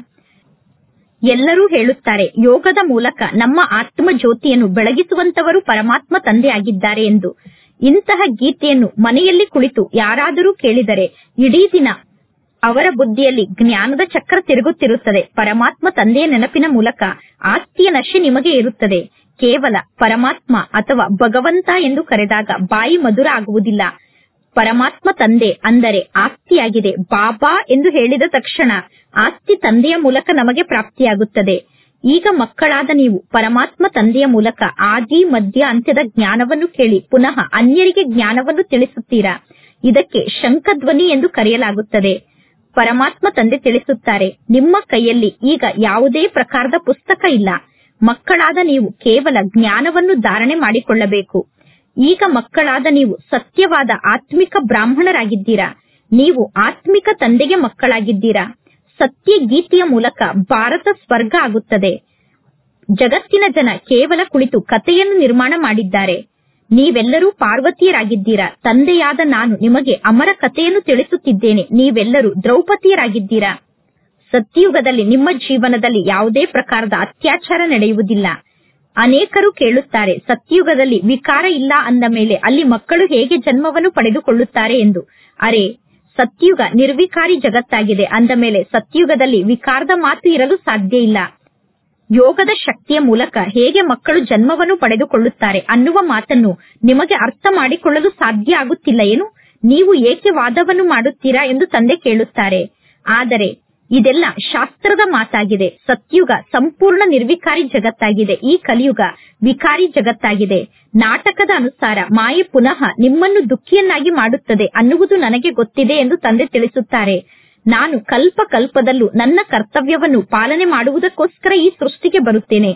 ಎಲ್ಲರೂ ಹೇಳುತ್ತಾರೆ ಯೋಗದ ಮೂಲಕ ನಮ್ಮ ಆತ್ಮ ಜ್ಯೋತಿಯನ್ನು ಬೆಳಗಿಸುವಂತವರು ಪರಮಾತ್ಮ ತಂದೆಯಾಗಿದ್ದಾರೆ ಎಂದು ಇಂತಹ ಗೀತೆಯನ್ನು ಮನೆಯಲ್ಲಿ ಕುಳಿತು ಯಾರಾದರೂ ಕೇಳಿದರೆ ಇಡೀ ದಿನ ಅವರ ಬುದ್ಧಿಯಲ್ಲಿ ಜ್ಞಾನದ ಚಕ್ರ ತಿರುಗುತ್ತಿರುತ್ತದೆ ಪರಮಾತ್ಮ ತಂದೆಯ ನೆನಪಿನ ಮೂಲಕ ಆಸ್ತಿಯ ನಶೆ ನಿಮಗೆ ಇರುತ್ತದೆ ಕೇವಲ ಪರಮಾತ್ಮ ಅಥವಾ ಭಗವಂತ ಎಂದು ಕರೆದಾಗ ಬಾಯಿ ಮಧುರ ಆಗುವುದಿಲ್ಲ ಪರಮಾತ್ಮ ತಂದೆ ಅಂದರೆ ಆಸ್ತಿಯಾಗಿದೆ ಬಾಬಾ ಎಂದು ಹೇಳಿದ ತಕ್ಷಣ ಆಸ್ತಿ ತಂದೆಯ ಮೂಲಕ ನಮಗೆ ಪ್ರಾಪ್ತಿಯಾಗುತ್ತದೆ ಈಗ ಮಕ್ಕಳಾದ ನೀವು ಪರಮಾತ್ಮ ತಂದೆಯ ಮೂಲಕ ಆದಿ ಮಧ್ಯ ಅಂತ್ಯದ ಜ್ಞಾನವನ್ನು ಕೇಳಿ ಪುನಃ ಅನ್ಯರಿಗೆ ಜ್ಞಾನವನ್ನು ತಿಳಿಸುತ್ತೀರಾ ಇದಕ್ಕೆ ಶಂಖಧ್ವನಿ ಎಂದು ಕರೆಯಲಾಗುತ್ತದೆ ಪರಮಾತ್ಮ ತಂದೆ ತಿಳಿಸುತ್ತಾರೆ ನಿಮ್ಮ ಕೈಯಲ್ಲಿ ಈಗ ಯಾವುದೇ ಪ್ರಕಾರದ ಪುಸ್ತಕ ಇಲ್ಲ ಮಕ್ಕಳಾದ ನೀವು ಕೇವಲ ಜ್ಞಾನವನ್ನು ಧಾರಣೆ ಮಾಡಿಕೊಳ್ಳಬೇಕು ಈಗ ಮಕ್ಕಳಾದ ನೀವು ಸತ್ಯವಾದ ಆತ್ಮಿಕ ಬ್ರಾಹ್ಮಣರಾಗಿದ್ದೀರಾ ನೀವು ಆತ್ಮಿಕ ತಂದೆಗೆ ಮಕ್ಕಳಾಗಿದ್ದೀರಾ ಸತ್ಯ ಗೀತೆಯ ಮೂಲಕ ಭಾರತ ಸ್ವರ್ಗ ಆಗುತ್ತದೆ ಜಗತ್ತಿನ ಜನ ಕೇವಲ ಕುಳಿತು ಕಥೆಯನ್ನು ನಿರ್ಮಾಣ ಮಾಡಿದ್ದಾರೆ ನೀವೆಲ್ಲರೂ ಪಾರ್ವತಿಯರಾಗಿದ್ದೀರಾ ತಂದೆಯಾದ ನಾನು ನಿಮಗೆ ಅಮರ ಕಥೆಯನ್ನು ತಿಳಿಸುತ್ತಿದ್ದೇನೆ ನೀವೆಲ್ಲರೂ ದ್ರೌಪದಿಯರಾಗಿದ್ದೀರಾ ಸತ್ಯಯುಗದಲ್ಲಿ ನಿಮ್ಮ ಜೀವನದಲ್ಲಿ ಯಾವುದೇ ಪ್ರಕಾರದ ಅತ್ಯಾಚಾರ ನಡೆಯುವುದಿಲ್ಲ ಅನೇಕರು ಕೇಳುತ್ತಾರೆ ಸತ್ಯಯುಗದಲ್ಲಿ ವಿಕಾರ ಇಲ್ಲ ಅಂದ ಮೇಲೆ ಅಲ್ಲಿ ಮಕ್ಕಳು ಹೇಗೆ ಜನ್ಮವನ್ನು ಪಡೆದುಕೊಳ್ಳುತ್ತಾರೆ ಎಂದು ಅರೆ ಸತ್ಯುಗ ನಿರ್ವಿಕಾರಿ ಜಗತ್ತಾಗಿದೆ ಅಂದ ಮೇಲೆ ಸತ್ಯುಗದಲ್ಲಿ ವಿಕಾರದ ಮಾತು ಇರಲು ಸಾಧ್ಯ ಇಲ್ಲ ಯೋಗದ ಶಕ್ತಿಯ ಮೂಲಕ ಹೇಗೆ ಮಕ್ಕಳು ಜನ್ಮವನ್ನು ಪಡೆದುಕೊಳ್ಳುತ್ತಾರೆ ಅನ್ನುವ ಮಾತನ್ನು ನಿಮಗೆ ಅರ್ಥ ಮಾಡಿಕೊಳ್ಳಲು ಸಾಧ್ಯ ಆಗುತ್ತಿಲ್ಲ ಏನು ನೀವು ಏಕೆ ವಾದವನ್ನು ಮಾಡುತ್ತೀರಾ ಎಂದು ತಂದೆ ಕೇಳುತ್ತಾರೆ ಆದರೆ ಇದೆಲ್ಲ ಶಾಸ್ತ್ರದ ಮಾತಾಗಿದೆ ಸತ್ಯುಗ ಸಂಪೂರ್ಣ ನಿರ್ವಿಕಾರಿ ಜಗತ್ತಾಗಿದೆ ಈ ಕಲಿಯುಗ ವಿಕಾರಿ ಜಗತ್ತಾಗಿದೆ ನಾಟಕದ ಅನುಸಾರ ಮಾಯೆ ಪುನಃ ನಿಮ್ಮನ್ನು ದುಃಖಿಯನ್ನಾಗಿ ಮಾಡುತ್ತದೆ ಅನ್ನುವುದು ನನಗೆ ಗೊತ್ತಿದೆ ಎಂದು ತಂದೆ ತಿಳಿಸುತ್ತಾರೆ ನಾನು ಕಲ್ಪ ಕಲ್ಪದಲ್ಲೂ ನನ್ನ ಕರ್ತವ್ಯವನ್ನು ಪಾಲನೆ ಮಾಡುವುದಕ್ಕೋಸ್ಕರ ಈ ಸೃಷ್ಟಿಗೆ ಬರುತ್ತೇನೆ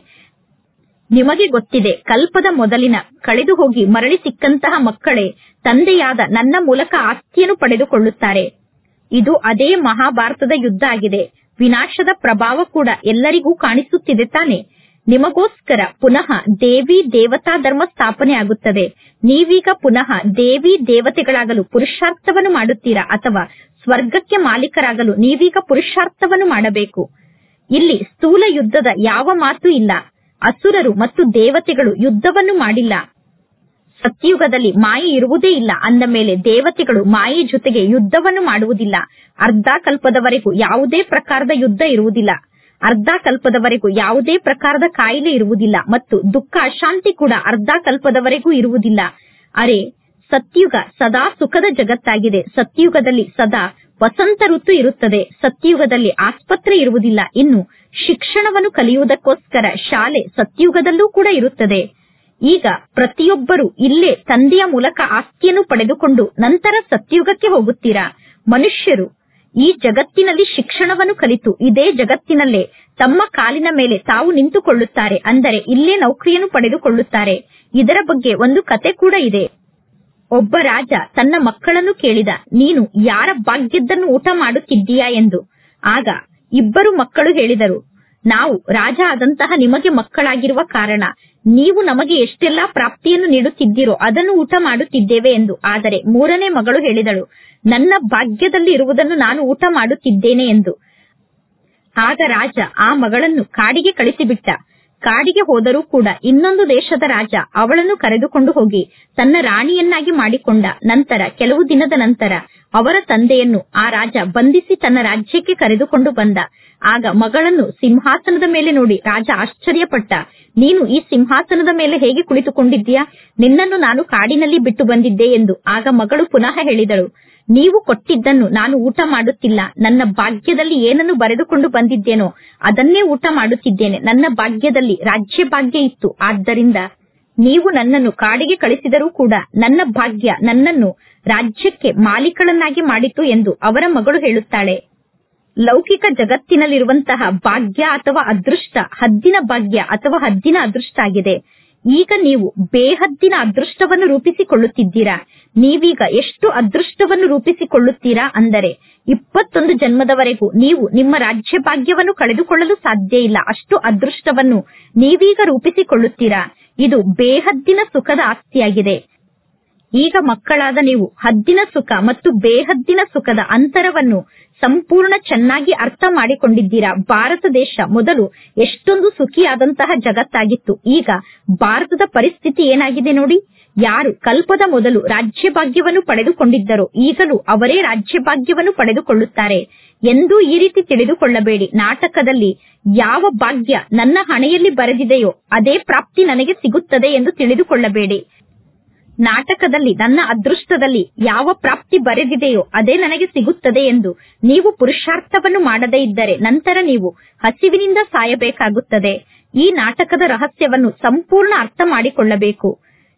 ನಿಮಗೆ ಗೊತ್ತಿದೆ ಕಲ್ಪದ ಮೊದಲಿನ ಕಳೆದು ಹೋಗಿ ಮರಳಿ ಸಿಕ್ಕಂತಹ ಮಕ್ಕಳೇ ತಂದೆಯಾದ ನನ್ನ ಮೂಲಕ ಆಸ್ತಿಯನ್ನು ಪಡೆದುಕೊಳ್ಳುತ್ತಾರೆ ಇದು ಅದೇ ಮಹಾಭಾರತದ ಯುದ್ಧ ಆಗಿದೆ ವಿನಾಶದ ಪ್ರಭಾವ ಕೂಡ ಎಲ್ಲರಿಗೂ ಕಾಣಿಸುತ್ತಿದೆ ತಾನೆ ನಿಮಗೋಸ್ಕರ ಪುನಃ ದೇವಿ ದೇವತಾ ಧರ್ಮ ಸ್ಥಾಪನೆ ಆಗುತ್ತದೆ ನೀವೀಗ ಪುನಃ ದೇವಿ ದೇವತೆಗಳಾಗಲು ಪುರುಷಾರ್ಥವನ್ನು ಮಾಡುತ್ತೀರಾ ಅಥವಾ ಸ್ವರ್ಗಕ್ಕೆ ಮಾಲೀಕರಾಗಲು ನೀವೀಗ ಪುರುಷಾರ್ಥವನ್ನು ಮಾಡಬೇಕು ಇಲ್ಲಿ ಸ್ಥೂಲ ಯುದ್ಧದ ಯಾವ ಮಾತು ಇಲ್ಲ ಅಸುರರು ಮತ್ತು ದೇವತೆಗಳು ಯುದ್ಧವನ್ನು ಮಾಡಿಲ್ಲ ಸತ್ಯುಗದಲ್ಲಿ ಮಾಯೆ ಇರುವುದೇ ಇಲ್ಲ ಅಂದ ಮೇಲೆ ದೇವತೆಗಳು ಮಾಯೆ ಜೊತೆಗೆ ಯುದ್ಧವನ್ನು ಮಾಡುವುದಿಲ್ಲ ಅರ್ಧ ಕಲ್ಪದವರೆಗೂ ಯಾವುದೇ ಪ್ರಕಾರದ ಯುದ್ಧ ಇರುವುದಿಲ್ಲ ಅರ್ಧ ಕಲ್ಪದವರೆಗೂ ಯಾವುದೇ ಪ್ರಕಾರದ ಕಾಯಿಲೆ ಇರುವುದಿಲ್ಲ ಮತ್ತು ದುಃಖ ಅಶಾಂತಿ ಕೂಡ ಅರ್ಧ ಕಲ್ಪದವರೆಗೂ ಇರುವುದಿಲ್ಲ ಅರೆ ಸತ್ಯುಗ ಸದಾ ಸುಖದ ಜಗತ್ತಾಗಿದೆ ಸತ್ಯುಗದಲ್ಲಿ ಸದಾ ವಸಂತ ಋತು ಇರುತ್ತದೆ ಸತ್ಯುಗದಲ್ಲಿ ಆಸ್ಪತ್ರೆ ಇರುವುದಿಲ್ಲ ಇನ್ನು ಶಿಕ್ಷಣವನ್ನು ಕಲಿಯುವುದಕ್ಕೋಸ್ಕರ ಶಾಲೆ ಸತ್ಯುಗದಲ್ಲೂ ಕೂಡ ಇರುತ್ತದೆ ಈಗ ಪ್ರತಿಯೊಬ್ಬರು ಇಲ್ಲೇ ತಂದೆಯ ಮೂಲಕ ಆಸ್ತಿಯನ್ನು ಪಡೆದುಕೊಂಡು ನಂತರ ಸತ್ಯುಗಕ್ಕೆ ಹೋಗುತ್ತೀರಾ ಮನುಷ್ಯರು ಈ ಜಗತ್ತಿನಲ್ಲಿ ಶಿಕ್ಷಣವನ್ನು ಕಲಿತು ಇದೇ ಜಗತ್ತಿನಲ್ಲೇ ತಮ್ಮ ಕಾಲಿನ ಮೇಲೆ ತಾವು ನಿಂತುಕೊಳ್ಳುತ್ತಾರೆ ಅಂದರೆ ಇಲ್ಲೇ ನೌಕರಿಯನ್ನು ಪಡೆದುಕೊಳ್ಳುತ್ತಾರೆ ಇದರ ಬಗ್ಗೆ ಒಂದು ಕತೆ ಕೂಡ ಇದೆ ಒಬ್ಬ ರಾಜ ತನ್ನ ಮಕ್ಕಳನ್ನು ಕೇಳಿದ ನೀನು ಯಾರ ಭಾಗ್ಯದ್ದನ್ನು ಊಟ ಮಾಡುತ್ತಿದ್ದೀಯಾ ಎಂದು ಆಗ ಇಬ್ಬರು ಮಕ್ಕಳು ಹೇಳಿದರು ನಾವು ರಾಜ ಆದಂತಹ ನಿಮಗೆ ಮಕ್ಕಳಾಗಿರುವ ಕಾರಣ ನೀವು ನಮಗೆ ಎಷ್ಟೆಲ್ಲಾ ಪ್ರಾಪ್ತಿಯನ್ನು ನೀಡುತ್ತಿದ್ದೀರೋ ಅದನ್ನು ಊಟ ಮಾಡುತ್ತಿದ್ದೇವೆ ಎಂದು ಆದರೆ ಮೂರನೇ ಮಗಳು ಹೇಳಿದಳು ನನ್ನ ಭಾಗ್ಯದಲ್ಲಿ ಇರುವುದನ್ನು ನಾನು ಊಟ ಮಾಡುತ್ತಿದ್ದೇನೆ ಎಂದು ಆಗ ರಾಜ ಆ ಮಗಳನ್ನು ಕಾಡಿಗೆ ಕಳಿಸಿಬಿಟ್ಟ ಕಾಡಿಗೆ ಹೋದರೂ ಕೂಡ ಇನ್ನೊಂದು ದೇಶದ ರಾಜ ಅವಳನ್ನು ಕರೆದುಕೊಂಡು ಹೋಗಿ ತನ್ನ ರಾಣಿಯನ್ನಾಗಿ ಮಾಡಿಕೊಂಡ ನಂತರ ಕೆಲವು ದಿನದ ನಂತರ ಅವರ ತಂದೆಯನ್ನು ಆ ರಾಜ ಬಂಧಿಸಿ ತನ್ನ ರಾಜ್ಯಕ್ಕೆ ಕರೆದುಕೊಂಡು ಬಂದ ಆಗ ಮಗಳನ್ನು ಸಿಂಹಾಸನದ ಮೇಲೆ ನೋಡಿ ರಾಜ ಆಶ್ಚರ್ಯಪಟ್ಟ ನೀನು ಈ ಸಿಂಹಾಸನದ ಮೇಲೆ ಹೇಗೆ ಕುಳಿತುಕೊಂಡಿದ್ದೀಯಾ ನಿನ್ನನ್ನು ನಾನು ಕಾಡಿನಲ್ಲಿ ಬಿಟ್ಟು ಬಂದಿದ್ದೆ ಎಂದು ಆಗ ಮಗಳು ಪುನಃ ಹೇಳಿದಳು ನೀವು ಕೊಟ್ಟಿದ್ದನ್ನು ನಾನು ಊಟ ಮಾಡುತ್ತಿಲ್ಲ ನನ್ನ ಭಾಗ್ಯದಲ್ಲಿ ಏನನ್ನು ಬರೆದುಕೊಂಡು ಬಂದಿದ್ದೇನೋ ಅದನ್ನೇ ಊಟ ಮಾಡುತ್ತಿದ್ದೇನೆ ನನ್ನ ಭಾಗ್ಯದಲ್ಲಿ ರಾಜ್ಯ ಭಾಗ್ಯ ಇತ್ತು ಆದ್ದರಿಂದ ನೀವು ನನ್ನನ್ನು ಕಾಡಿಗೆ ಕಳಿಸಿದರೂ ಕೂಡ ನನ್ನ ಭಾಗ್ಯ ನನ್ನನ್ನು ರಾಜ್ಯಕ್ಕೆ ಮಾಲೀಕಳನ್ನಾಗಿ ಮಾಡಿತು ಎಂದು ಅವರ ಮಗಳು ಹೇಳುತ್ತಾಳೆ ಲೌಕಿಕ ಜಗತ್ತಿನಲ್ಲಿರುವಂತಹ ಭಾಗ್ಯ ಅಥವಾ ಅದೃಷ್ಟ ಹದ್ದಿನ ಭಾಗ್ಯ ಅಥವಾ ಹದ್ದಿನ ಅದೃಷ್ಟ ಆಗಿದೆ ಈಗ ನೀವು ಬೇಹದ್ದಿನ ಅದೃಷ್ಟವನ್ನು ರೂಪಿಸಿಕೊಳ್ಳುತ್ತಿದ್ದೀರಾ ನೀವೀಗ ಎಷ್ಟು ಅದೃಷ್ಟವನ್ನು ರೂಪಿಸಿಕೊಳ್ಳುತ್ತೀರಾ ಅಂದರೆ ಇಪ್ಪತ್ತೊಂದು ಜನ್ಮದವರೆಗೂ ನೀವು ನಿಮ್ಮ ರಾಜ್ಯ ಭಾಗ್ಯವನ್ನು ಕಳೆದುಕೊಳ್ಳಲು ಸಾಧ್ಯ ಇಲ್ಲ ಅಷ್ಟು ಅದೃಷ್ಟವನ್ನು ನೀವೀಗ ರೂಪಿಸಿಕೊಳ್ಳುತ್ತೀರಾ ಇದು ಬೇಹದ್ದಿನ ಸುಖದ ಆಸ್ತಿಯಾಗಿದೆ ಈಗ ಮಕ್ಕಳಾದ ನೀವು ಹದ್ದಿನ ಸುಖ ಮತ್ತು ಬೇಹದ್ದಿನ ಸುಖದ ಅಂತರವನ್ನು ಸಂಪೂರ್ಣ ಚೆನ್ನಾಗಿ ಅರ್ಥ ಮಾಡಿಕೊಂಡಿದ್ದೀರಾ ಭಾರತ ದೇಶ ಮೊದಲು ಎಷ್ಟೊಂದು ಸುಖಿಯಾದಂತಹ ಜಗತ್ತಾಗಿತ್ತು ಈಗ ಭಾರತದ ಪರಿಸ್ಥಿತಿ ಏನಾಗಿದೆ ನೋಡಿ ಯಾರು ಕಲ್ಪದ ಮೊದಲು ರಾಜ್ಯ ಭಾಗ್ಯವನ್ನು ಪಡೆದುಕೊಂಡಿದ್ದರೋ ಈಗಲೂ ಅವರೇ ರಾಜ್ಯ ಭಾಗ್ಯವನ್ನು ಪಡೆದುಕೊಳ್ಳುತ್ತಾರೆ ಎಂದೂ ಈ ರೀತಿ ತಿಳಿದುಕೊಳ್ಳಬೇಡಿ ನಾಟಕದಲ್ಲಿ ಯಾವ ಭಾಗ್ಯ ನನ್ನ ಹಣೆಯಲ್ಲಿ ಬರೆದಿದೆಯೋ ಅದೇ ಪ್ರಾಪ್ತಿ ನನಗೆ ಸಿಗುತ್ತದೆ ಎಂದು ತಿಳಿದುಕೊಳ್ಳಬೇಡಿ ನಾಟಕದಲ್ಲಿ ನನ್ನ ಅದೃಷ್ಟದಲ್ಲಿ ಯಾವ ಪ್ರಾಪ್ತಿ ಬರೆದಿದೆಯೋ ಅದೇ ನನಗೆ ಸಿಗುತ್ತದೆ ಎಂದು ನೀವು ಪುರುಷಾರ್ಥವನ್ನು ಮಾಡದೇ ಇದ್ದರೆ ನಂತರ ನೀವು ಹಸಿವಿನಿಂದ ಸಾಯಬೇಕಾಗುತ್ತದೆ ಈ ನಾಟಕದ ರಹಸ್ಯವನ್ನು ಸಂಪೂರ್ಣ ಅರ್ಥ ಮಾಡಿಕೊಳ್ಳಬೇಕು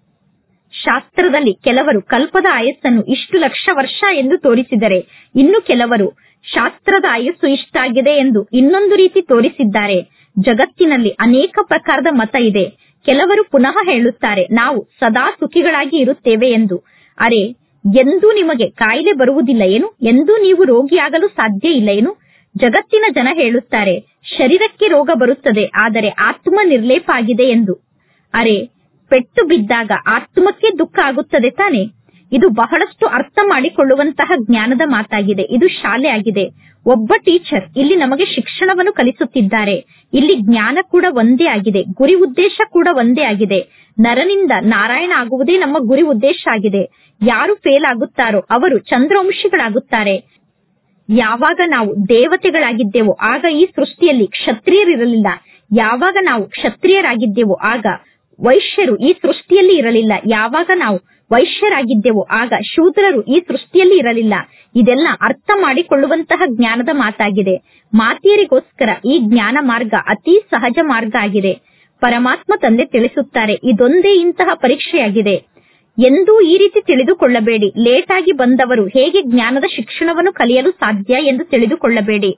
ಶಾಸ್ತ್ರದಲ್ಲಿ ಕೆಲವರು ಕಲ್ಪದ ಆಯಸ್ಸನ್ನು ಇಷ್ಟು ಲಕ್ಷ ವರ್ಷ ಎಂದು ತೋರಿಸಿದರೆ ಇನ್ನು ಕೆಲವರು ಶಾಸ್ತ್ರದ ಆಯಸ್ಸು ಇಷ್ಟಾಗಿದೆ ಎಂದು ಇನ್ನೊಂದು ರೀತಿ ತೋರಿಸಿದ್ದಾರೆ ಜಗತ್ತಿನಲ್ಲಿ ಅನೇಕ ಪ್ರಕಾರದ ಮತ ಇದೆ ಕೆಲವರು ಪುನಃ ಹೇಳುತ್ತಾರೆ ನಾವು ಸದಾ ಸುಖಿಗಳಾಗಿ ಇರುತ್ತೇವೆ ಎಂದು ಅರೆ ಎಂದೂ ನಿಮಗೆ ಕಾಯಿಲೆ ಬರುವುದಿಲ್ಲ ಏನು ಎಂದೂ ನೀವು ರೋಗಿಯಾಗಲು ಸಾಧ್ಯ ಇಲ್ಲ ಏನು ಜಗತ್ತಿನ ಜನ ಹೇಳುತ್ತಾರೆ ಶರೀರಕ್ಕೆ ರೋಗ ಬರುತ್ತದೆ ಆದರೆ ಆತ್ಮ ನಿರ್ಲೇಪ ಆಗಿದೆ ಎಂದು ಅರೆ ಪೆಟ್ಟು ಬಿದ್ದಾಗ ಆತ್ಮಕ್ಕೆ ದುಃಖ ಆಗುತ್ತದೆ ತಾನೆ ಇದು ಬಹಳಷ್ಟು ಅರ್ಥ ಮಾಡಿಕೊಳ್ಳುವಂತಹ ಜ್ಞಾನದ ಮಾತಾಗಿದೆ ಇದು ಶಾಲೆ ಆಗಿದೆ ಒಬ್ಬ ಟೀಚರ್ ಇಲ್ಲಿ ನಮಗೆ ಶಿಕ್ಷಣವನ್ನು ಕಲಿಸುತ್ತಿದ್ದಾರೆ ಇಲ್ಲಿ ಜ್ಞಾನ ಕೂಡ ಒಂದೇ ಆಗಿದೆ ಗುರಿ ಉದ್ದೇಶ ಕೂಡ ಒಂದೇ ಆಗಿದೆ ನರನಿಂದ ನಾರಾಯಣ ಆಗುವುದೇ ನಮ್ಮ ಗುರಿ ಉದ್ದೇಶ ಆಗಿದೆ ಯಾರು ಫೇಲ್ ಆಗುತ್ತಾರೋ ಅವರು ಚಂದ್ರವಂಶಿಗಳಾಗುತ್ತಾರೆ ಯಾವಾಗ ನಾವು ದೇವತೆಗಳಾಗಿದ್ದೆವೋ ಆಗ ಈ ಸೃಷ್ಟಿಯಲ್ಲಿ ಕ್ಷತ್ರಿಯರಿರಲಿಲ್ಲ ಯಾವಾಗ ನಾವು ಕ್ಷತ್ರಿಯರಾಗಿದ್ದೆವೋ ಆಗ ವೈಶ್ಯರು ಈ ಸೃಷ್ಟಿಯಲ್ಲಿ ಇರಲಿಲ್ಲ ಯಾವಾಗ ನಾವು ವೈಶ್ಯರಾಗಿದ್ದೆವೋ ಆಗ ಶೂದ್ರರು ಈ ಸೃಷ್ಟಿಯಲ್ಲಿ ಇರಲಿಲ್ಲ ಇದೆಲ್ಲ ಅರ್ಥ ಮಾಡಿಕೊಳ್ಳುವಂತಹ ಜ್ಞಾನದ ಮಾತಾಗಿದೆ ಮಾತೆಯರಿಗೋಸ್ಕರ ಈ ಜ್ಞಾನ ಮಾರ್ಗ ಅತಿ ಸಹಜ ಮಾರ್ಗ ಆಗಿದೆ ಪರಮಾತ್ಮ ತಂದೆ ತಿಳಿಸುತ್ತಾರೆ ಇದೊಂದೇ ಇಂತಹ ಪರೀಕ್ಷೆಯಾಗಿದೆ ಎಂದೂ ಈ ರೀತಿ ತಿಳಿದುಕೊಳ್ಳಬೇಡಿ ಲೇಟ್ ಆಗಿ ಬಂದವರು ಹೇಗೆ ಜ್ಞಾನದ ಶಿಕ್ಷಣವನ್ನು ಕಲಿಯಲು ಸಾಧ್ಯ ಎಂದು ತಿಳಿದುಕೊಳ್ಳಬೇಡಿ